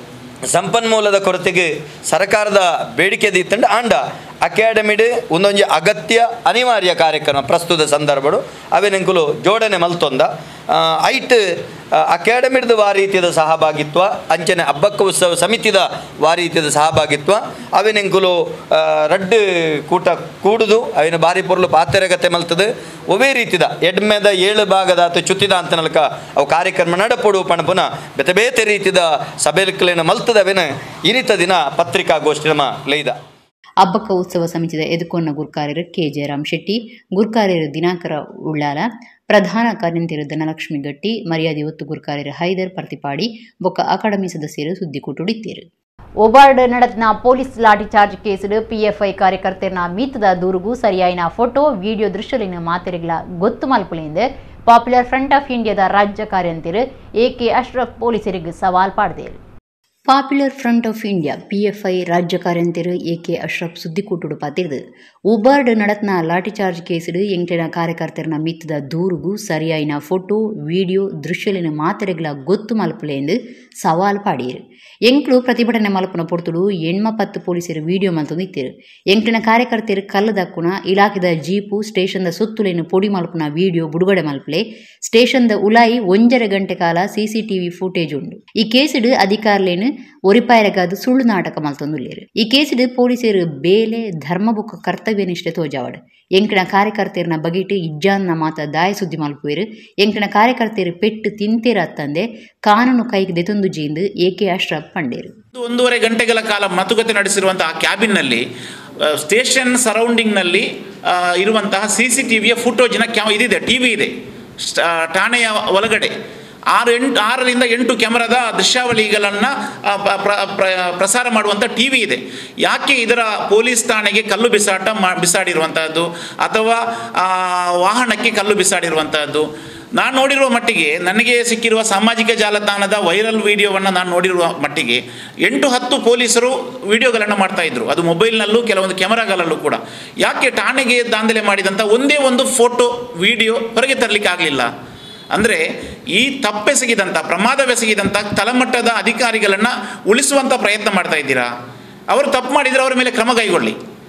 ಸಂಪನ್ಮೂಲದ ಕೊರತೆಗೆ ಸರ್ಕಾರದ ಬೇಡಿಕೆ ದೀತಂಡ ಆಂಡ ಅಕಾಡೆಮಿಡ್ ಒಂದೊಂಜಿ ಅಗತ್ಯ ಅನಿವಾರ್ಯ ಕಾರ್ಯಕ್ರಮ ಪ್ರಸ್ತುತ ಸಂದರ್ಭಡು ಅವೆನೆಂಕುಲು ಜೋಡಣೆ ಮಲ್ತೊಂದ ಆ, ಐಟ್ ಅಕಾಡೆಮಿಡ್ದು ವಾರೀತ್ಯದ ಸಹಭಾಗಿತ್ವ ಅಂಚನೆ ಹಬ್ಬಕ್ಕ ಉತ್ಸವ ಸಮಿತಿದ ವಾರೀತ್ಯದ ಸಹಭಾಗಿತ್ವ ಅವೆನೆಂಕುಲು ಆ, ರಡ್ಡ್ ಕೂಟ ಕೂಡುದು ಅವಿನ ಬಾರಿ ಪೊರ್ಲು ಪಾತೆರಗತೆ ಮಲ್ತದು ಒವೇ ರೀತಿದ ಎಡ್ಮೆದ ಏಳು ಭಾಗದ ಅಥವಾ ಚುತ್ತಿದ ಅಂತ ನಲ್ಕ ಅವು ಕಾರ್ಯಕ್ರಮ ನಡಪಡು ಪಣಪುನ ಬೇತೆ ಬೇತೆ ರೀತಿದ ಸಭೆಲ್ಕಲೇನ ಮಲ್ತದವೆನ ಇನಿತ ದಿನ ಪತ್ರಿಕಾಗೋಷ್ಠಿ ನಮ್ಮ ಲೈದ ಹಬ್ಬಕ್ಕ ಉತ್ಸವ ಸಮಿತಿದ ಎದುಕೊನ್ನ ಗುರುಕಾರ್ಯರು ಕೆ ಜಯರಾಮ್ ಶೆಟ್ಟಿ ಗುರುಕಾರ್ಯರು ದಿನಾಕರ ಉಳ್ಳಾಲ ಪ್ರಧಾನ ಕಾರ್ಯಂತಿರು ಧನಲಕ್ಷ್ಮಿ ಗಟ್ಟಿ ಮರ್ಯಾದೆ ಒತ್ತು ಗುರುಕಾರ್ಯರು ಹೈದರ್ ಪರ್ತಿಪಾಡಿ ಬೊಕ್ಕ ಅಕಾಡೆಮಿ ಸದಸ್ಯರು ಸುದ್ದಿಕೂಟುಡಿದ್ದೀರು ಒಬಾರ್ಡ್ ನಡತ್ನ ಪೊಲೀಸ್ ಲಾಠಿ ಚಾರ್ಜ್ ಕೇసుಡು ಪಿಎಫ್ಐ ಕಾರ್ಯಕರ್ತೆರ್ನ ಮೀತದ ದೂರುಗೂ ಸರಿಯಾಯಿನ ಫೋಟೋ ವಿಡಿಯೋ ದೃಶ್ಯಲಿನ ಮಾತೆರೆಗಳ ಗೊತ್ತು ಮಲ್ಪುಲೆಂದು ಪಾಪ್ಯುಲರ್ ಫ್ರಂಟ್ ಆಫ್ ಇಂಡಿಯಾದ ರಾಜ್ಯ ಕಾರ್ಯಂತಿರು ಎ ಕೆ ಅಶ್ರಫ್ ಪೊಲೀಸರಿಗೆ ಸವಾಲ್ ಪಾಡ್ದೇರು Popular Front of India PFI ರಾಜ್ಯ ಕಾರ್ಯಂತಿರು ಎ ಕೆ ಅಶ್ರಫ್ ಸುದ್ದಿಕೂಟುಡು ಪಾತಿರ್ದು ಉಬಾರ್ಡ್ ನಡತ್ನ ಲಾಠಿ ಚಾರ್ಜ್ ಕೇಸುಡು ಎಂಟೆನ ಕಾರ್ಯಕರ್ತೆರ್ನ ಮಿತ್ತದ ದೂರುಗೂ ಸರಿಯಾಯಿನ ಫೋಟೋ ವಿಡಿಯೋ ದೃಶ್ಯಲಿನ ಮಾತೆರೆಗಳ ಗೊತ್ತು ಮಲ್ಪುಲೆಂದು ಸವಾಲ್ ಪಾಡೀರು ಎಂಕ್ಲು ಪ್ರತಿಭಟನೆ ಮಲ್ಪುನ ಪೊರ್ತುಡು ಎಣ್ಮ ಪತ್ತು ಪೊಲೀಸರು ವಿಡಿಯೋ ಮಲ್ತೊಂದು ಇತ್ತಿರು ಎಂಕ್ಲಿನ ಕಾರ್ಯಕರ್ತೆರು ಕಲ್ಲು ದಕ್ಕುನ ಇಲಾಖೆದ ಜೀಪು ಸ್ಟೇಷನ್ದ ಸುತ್ತುಲೇನು ಪೊಡಿ ಮಲ್ಪುನ ವಿಡಿಯೋ ಬಿಡುಗಡೆ ಮಲ್ಪಲೆ ಸ್ಟೇಷನ್ದ ಉಲಾಯಿ ಒಂಜರ ಗಂಟೆ ಕಾಲ ಸಿಸಿಟಿವಿ ಫುಟೇಜ್ ಉಂಡು ಈ ಕೇಸಿಡು ಅಧಿಕಾರ್ಲೇನು ಒರಿಪಾಯರಗಾದು ಸುಳ್ಳು ನಾಟಕ ಮಲ್ತೊಂದುಲ್ಲೇರು ಈ ಕೇಸಿಡು ಪೊಲೀಸರು ಬೇಲೆ ಧರ್ಮ ಬುಕ್ಕ ಕರ್ತವ್ಯ ನಿಷ್ಠೆ ತೋಜಾವಡ್ ಎಂಕಣ ಕಾರ್ಯಕರ್ತೆಯರನ್ನ ಬಗಿಟ್ಟು ಇಜ್ಜಾನ್ನ ಮಾತ ದಾಯ ಸುದ್ದಿ ಮಲ್ಪುವೆರು ಎಂಕಣ ಕಾರ್ಯಕರ್ತೆಯರು ಪೆಟ್ಟು ತಿಂತೇರ ಅತ್ತಂದೆ ಕಾನೂನು ಕೈಗೆ ದೆತೊಂದು ಜೀಂದು ಎಕೆ ಅಶ್ರಫ್ ಪಂಡೇರು ಒಂದು ಒಂದೂವರೆ ಗಂಟೆಗಳ ಕಾಲ ಮಾತುಕತೆ ನಡೆಸಿರುವಂತಹ ಕ್ಯಾಬಿನ್ನಲ್ಲಿ ಆ, ಸ್ಟೇಷನ್ ಸರೌಂಡಿಂಗ್ನಲ್ಲಿ ಆ, ಇರುವಂತಹ ಸಿ ಸಿ ಟಿ ವಿಯ ಫುಟೋಜಿನ ಕ್ಯಾ ಇದಿದೆ ಟಿ ವಿ ಇದೆ ಸ್ಟ್- ಆ, ಠಾಣೆಯ ಒಳಗಡೆ ಆರು ಎಂಟು ಆರರಿಂದ ಎಂಟು ಕ್ಯಾಮರಾದ ದೃಶ್ಯಾವಳಿಗಳನ್ನು ಆ, ಪ- ಪ್ರ- ಪ್ರ- ಪ್ರಸಾರ ಮಾಡುವಂಥ ಟಿ ವಿ ಇದೆ ಯಾಕೆ ಇದರ ಪೊಲೀಸ್ ಠಾಣೆಗೆ ಕಲ್ಲು ಬಿಸಾಟ ಮಾ ಬಿಸಾಡಿರುವಂತಹದ್ದು ಅಥವಾ ಆ, ವಾಹನಕ್ಕೆ ಕಲ್ಲು ಬಿಸಾಡಿರುವಂತಹದ್ದು ನಾನು ನೋಡಿರುವ ಮಟ್ಟಿಗೆ ನನಗೆ ಸಿಕ್ಕಿರುವ ಸಾಮಾಜಿಕ ಜಾಲತಾಣದ ವೈರಲ್ ವಿಡಿಯೋವನ್ನು ನಾನು ನೋಡಿರುವ ಮಟ್ಟಿಗೆ ಎಂಟು ಹತ್ತು ಪೊಲೀಸರು ವಿಡಿಯೋಗಳನ್ನು ಮಾಡ್ತಾ ಇದ್ರು ಅದು ಮೊಬೈಲ್ನಲ್ಲೂ ಕೆಲವೊಂದು ಕ್ಯಾಮರಾಗಳಲ್ಲೂ ಕೂಡ ಯಾಕೆ ಠಾಣೆಗೆ ದಾಂಧಲೆ ಮಾಡಿದಂಥ ಒಂದೇ ಒಂದು ಫೋಟೋ ವಿಡಿಯೋ ಹೊರಗೆ ತರಲಿಕ್ಕೆ ಆಗಲಿಲ್ಲ ಅಂದರೆ ಈ ತಪ್ಪೆಸಗಿದಂಥ ಪ್ರಮಾದವೆಸಗಿದಂಥ ತಳಮಟ್ಟದ ಅಧಿಕಾರಿಗಳನ್ನು ಉಳಿಸುವಂಥ ಪ್ರಯತ್ನ ಮಾಡ್ತಾ ಇದ್ದೀರಾ ಅವರು ತಪ್ಪು ಮಾಡಿದರೆ ಅವರ ಮೇಲೆ ಕ್ರಮ ಕೈಗೊಳ್ಳಿ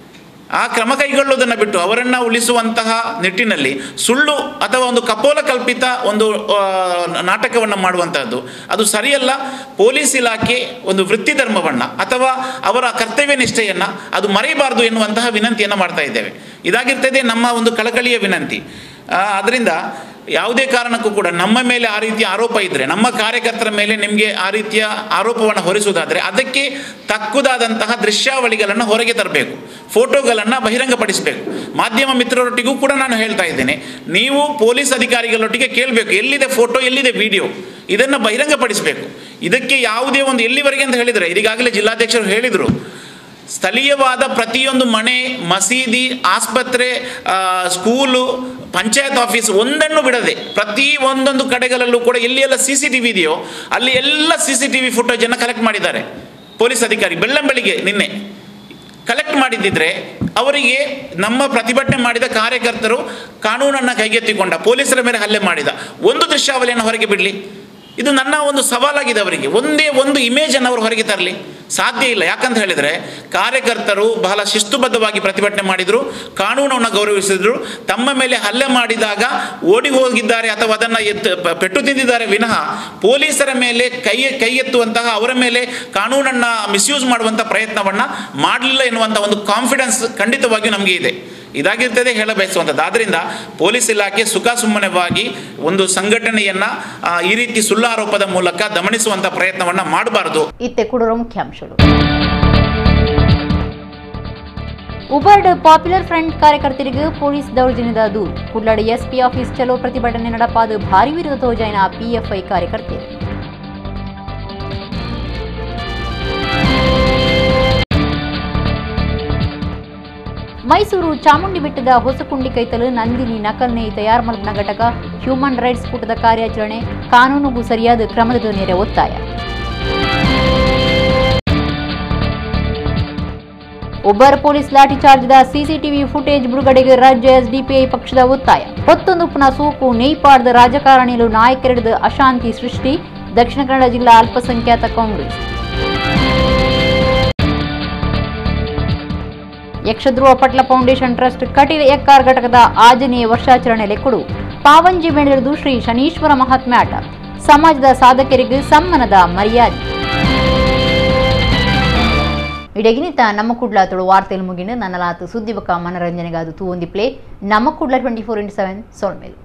ಆ ಕ್ರಮ ಕೈಗೊಳ್ಳುವುದನ್ನು ಬಿಟ್ಟು ಅವರನ್ನು ಉಳಿಸುವಂತಹ ನಿಟ್ಟಿನಲ್ಲಿ ಸುಳ್ಳು ಅಥವಾ ಒಂದು ಕಪೋಲ ಕಲ್ಪಿತ ಒಂದು ಆ, ನಾಟಕವನ್ನು ಮಾಡುವಂತಹದ್ದು ಅದು ಸರಿಯಲ್ಲ ಪೊಲೀಸ್ ಇಲಾಖೆ ಒಂದು ವೃತ್ತಿ ಧರ್ಮವನ್ನು ಅಥವಾ ಅವರ ಕರ್ತವ್ಯ ನಿಷ್ಠೆಯನ್ನು ಅದು ಮರೆಯಬಾರದು ಎನ್ನುವಂತಹ ವಿನಂತಿಯನ್ನು ಮಾಡ್ತಾ ಇದ್ದೇವೆ ಇದಾಗಿರ್ತದೆ ನಮ್ಮ ಒಂದು ಕಳಕಳಿಯ ವಿನಂತಿ ಅದರಿಂದ ಯಾವುದೇ ಕಾರಣಕ್ಕೂ ಕೂಡ ನಮ್ಮ ಮೇಲೆ ಆ ರೀತಿಯ ಆರೋಪ ಇದ್ದರೆ ನಮ್ಮ ಕಾರ್ಯಕರ್ತರ ಮೇಲೆ ನಿಮಗೆ ಆ ರೀತಿಯ ಆರೋಪವನ್ನು ಹೊರಿಸುವುದಾದರೆ ಅದಕ್ಕೆ ತಕ್ಕುದಾದಂತಹ ದೃಶ್ಯಾವಳಿಗಳನ್ನು ಹೊರಗೆ ತರಬೇಕು ಫೋಟೋಗಳನ್ನು ಬಹಿರಂಗಪಡಿಸಬೇಕು ಮಾಧ್ಯಮ ಮಿತ್ರರೊಟ್ಟಿಗೂ ಕೂಡ ನಾನು ಹೇಳ್ತಾ ಇದ್ದೇನೆ ನೀವು ಪೊಲೀಸ್ ಅಧಿಕಾರಿಗಳೊಟ್ಟಿಗೆ ಕೇಳಬೇಕು ಎಲ್ಲಿದೆ ಫೋಟೋ ಎಲ್ಲಿದೆ ವಿಡಿಯೋ ಇದನ್ನು ಬಹಿರಂಗಪಡಿಸಬೇಕು ಇದಕ್ಕೆ ಯಾವುದೇ ಒಂದು ಎಲ್ಲಿವರೆಗೆ ಅಂತ ಹೇಳಿದರೆ ಇದೀಗಾಗಲೇ ಜಿಲ್ಲಾಧ್ಯಕ್ಷರು ಹೇಳಿದರು ಸ್ಥಳೀಯವಾದ ಪ್ರತಿಯೊಂದು ಮನೆ ಮಸೀದಿ ಆಸ್ಪತ್ರೆ ಆ, ಸ್ಕೂಲು ಪಂಚಾಯತ್ ಆಫೀಸ್ ಒಂದನ್ನು ಬಿಡದೆ ಪ್ರತಿ ಒಂದೊಂದು ಕಡೆಗಳಲ್ಲೂ ಕೂಡ ಎಲ್ಲಿ ಎಲ್ಲ ಸಿ ಸಿ ಟಿ ವಿ ಇದೆಯೋ ಅಲ್ಲಿ ಎಲ್ಲ ಸಿ ಸಿ ಟಿ ವಿ ಫುಟೇಜನ್ನು ಕಲೆಕ್ಟ್ ಮಾಡಿದ್ದಾರೆ ಪೊಲೀಸ್ ಅಧಿಕಾರಿ ಬೆಳ್ಳಂಬೆಳಿಗ್ಗೆ ನಿನ್ನೆ ಕಲೆಕ್ಟ್ ಮಾಡಿದ್ದಿದ್ರೆ ಅವರಿಗೆ ನಮ್ಮ ಪ್ರತಿಭಟನೆ ಮಾಡಿದ ಕಾರ್ಯಕರ್ತರು ಕಾನೂನನ್ನು ಕೈಗೆತ್ತಿಕೊಂಡ ಪೊಲೀಸರ ಮೇಲೆ ಹಲ್ಲೆ ಮಾಡಿದ ಒಂದು ದೃಶ್ಯಾವಳಿಯನ್ನು ಹೊರಗೆ ಬಿಡಲಿ ಇದು ನನ್ನ ಒಂದು ಸವಾಲಾಗಿದೆ ಅವರಿಗೆ ಒಂದೇ ಒಂದು ಇಮೇಜನ್ನು ಅವರು ಹೊರಗೆ ತರಲಿ ಸಾಧ್ಯ ಇಲ್ಲ ಯಾಕಂತ ಹೇಳಿದರೆ ಕಾರ್ಯಕರ್ತರು ಬಹಳ ಶಿಸ್ತುಬದ್ಧವಾಗಿ ಪ್ರತಿಭಟನೆ ಮಾಡಿದರು ಕಾನೂನನ್ನು ಗೌರವಿಸಿದ್ರು ತಮ್ಮ ಮೇಲೆ ಹಲ್ಲೆ ಮಾಡಿದಾಗ ಓಡಿ ಹೋಗಿದ್ದಾರೆ ಅಥವಾ ಅದನ್ನು ಎತ್ತು ಪ- ಪೆಟ್ಟು ತಿಂದಿದ್ದಾರೆ ವಿನಃ ಪೊಲೀಸರ ಮೇಲೆ ಕೈ ಕೈ ಎತ್ತುವಂತಹ ಅವರ ಮೇಲೆ ಕಾನೂನನ್ನು ಮಿಸ್ಯೂಸ್ ಮಾಡುವಂಥ ಪ್ರಯತ್ನವನ್ನು ಮಾಡಲಿಲ್ಲ ಎನ್ನುವಂಥ ಒಂದು ಕಾನ್ಫಿಡೆನ್ಸ್ ಖಂಡಿತವಾಗಿಯೂ ನಮಗೆ ಇದೆ ಇದಾಗಿರ್ತದೆ ಹೇಳ ಬಯಸುವಂಥದ್ದು ಆದ್ದರಿಂದ ಪೊಲೀಸ್ ಇಲಾಖೆ ಸುಖ ಸುಮ್ಮನೆವಾಗಿ ಒಂದು ಸಂಘಟನೆಯನ್ನ ಆ, ಈ ರೀತಿ ಸುಳ್ಳಾರೋಪದ ಮೂಲಕ ದಮನಿಸುವಂಥ ಪ್ರಯತ್ನವನ್ನ ಮಾಡಬಾರದು ಇತ್ತೆ ಕುಡೂರ ಮುಖ್ಯಾಂಶಗಳು ಉಬರ್ಡ್ ಪಾಪ್ಯುಲರ್ ಫ್ರಂಟ್ ಕಾರ್ಯಕರ್ತರಿಗೆ ಪೊಲೀಸ್ ದೌರ್ಜನ್ಯದ ದೂರು ಕುಡ್ಲಾಡ ಎಸ್ಪಿ ಆಫೀಸ್ ಚಲೋ ಪ್ರತಿಭಟನೆ ನಡಪಾದ ಭಾರಿ ವಿರುದ್ಧ ತೋಜಾಯಿನ ಪಿಎಫ್ಐ ಕಾರ್ಯಕರ್ತೆ ಮೈಸೂರು ಚಾಮುಂಡಿ ಬೆಟ್ಟದ ಹೊಸಕುಂಡಿ ಕೈತಲು ನಂದಿನಿ ನಕಲ್ನೆ ತಯಾರು ಮಲ್ಪನ ಘಟಕ ಹ್ಯೂಮನ್ ರೈಟ್ಸ್ ಕೂಟದ ಕಾರ್ಯಾಚರಣೆ ಕಾನೂನಿಗೂ ಸರಿಯಾದ ಕ್ರಮದ ನೆರೆ ಒತ್ತಾಯ ಒಬ್ಬರ ಪೊಲೀಸ್ ಲಾಠಿ ಚಾರ್ಜ್ದ ಸಿಸಿಟಿವಿ ಫುಟೇಜ್ ಬಿಡುಗಡೆಗೆ ರಾಜ್ಯ ಎಸ್ಡಿಪಿಐ ಪಕ್ಷದ ಒತ್ತಾಯ ಹೊತ್ತೊಂದುಪ್ಪನ ಸೋಕು ನೇಯ್ಪಾಡ್ದ ರಾಜಕಾರಣಿಗಳು ನಾಯಕರಿಡಿದ ಅಶಾಂತಿ ಸೃಷ್ಟಿ ದಕ್ಷಿಣ ಕನ್ನಡ ಜಿಲ್ಲಾ ಅಲ್ಪಸಂಖ್ಯಾತ Congress Yakshadhruva Patla Foundation Trust Kateel Ekkar ಘಟಕದ ಆಂಜನೇಯ ವರ್ಷಾಚರಣೆ ಲೆಕ್ಕುಡು ಪಾವಂಜಿ ಬೆಳೆದು ಶ್ರೀ ಶನೀಶ್ವರ ಮಹಾತ್ಮ್ಯಾಟ ಸಮಾಜದ ಸಾಧಕರಿಗೆ ಸಮ್ಮಾನದ ಮರ್ಯಾದೆ ಇಡಗಿನಿತ ನಮ್ಮ ಕುಡ್ಲಾತುಳು ವಾರ್ತೆಯಲ್ಲಿ ಮುಗಿನ ನನ್ನಲಾತು ಸುದ್ದಿ ಬಕ ಮನರಂಜನೆಗಾದು ತೂ ಒಂದಿ ಪ್ಲೇ ನಮ್ಮ Kudla twenty four into seven ಸೋಳ್ಮೇಲು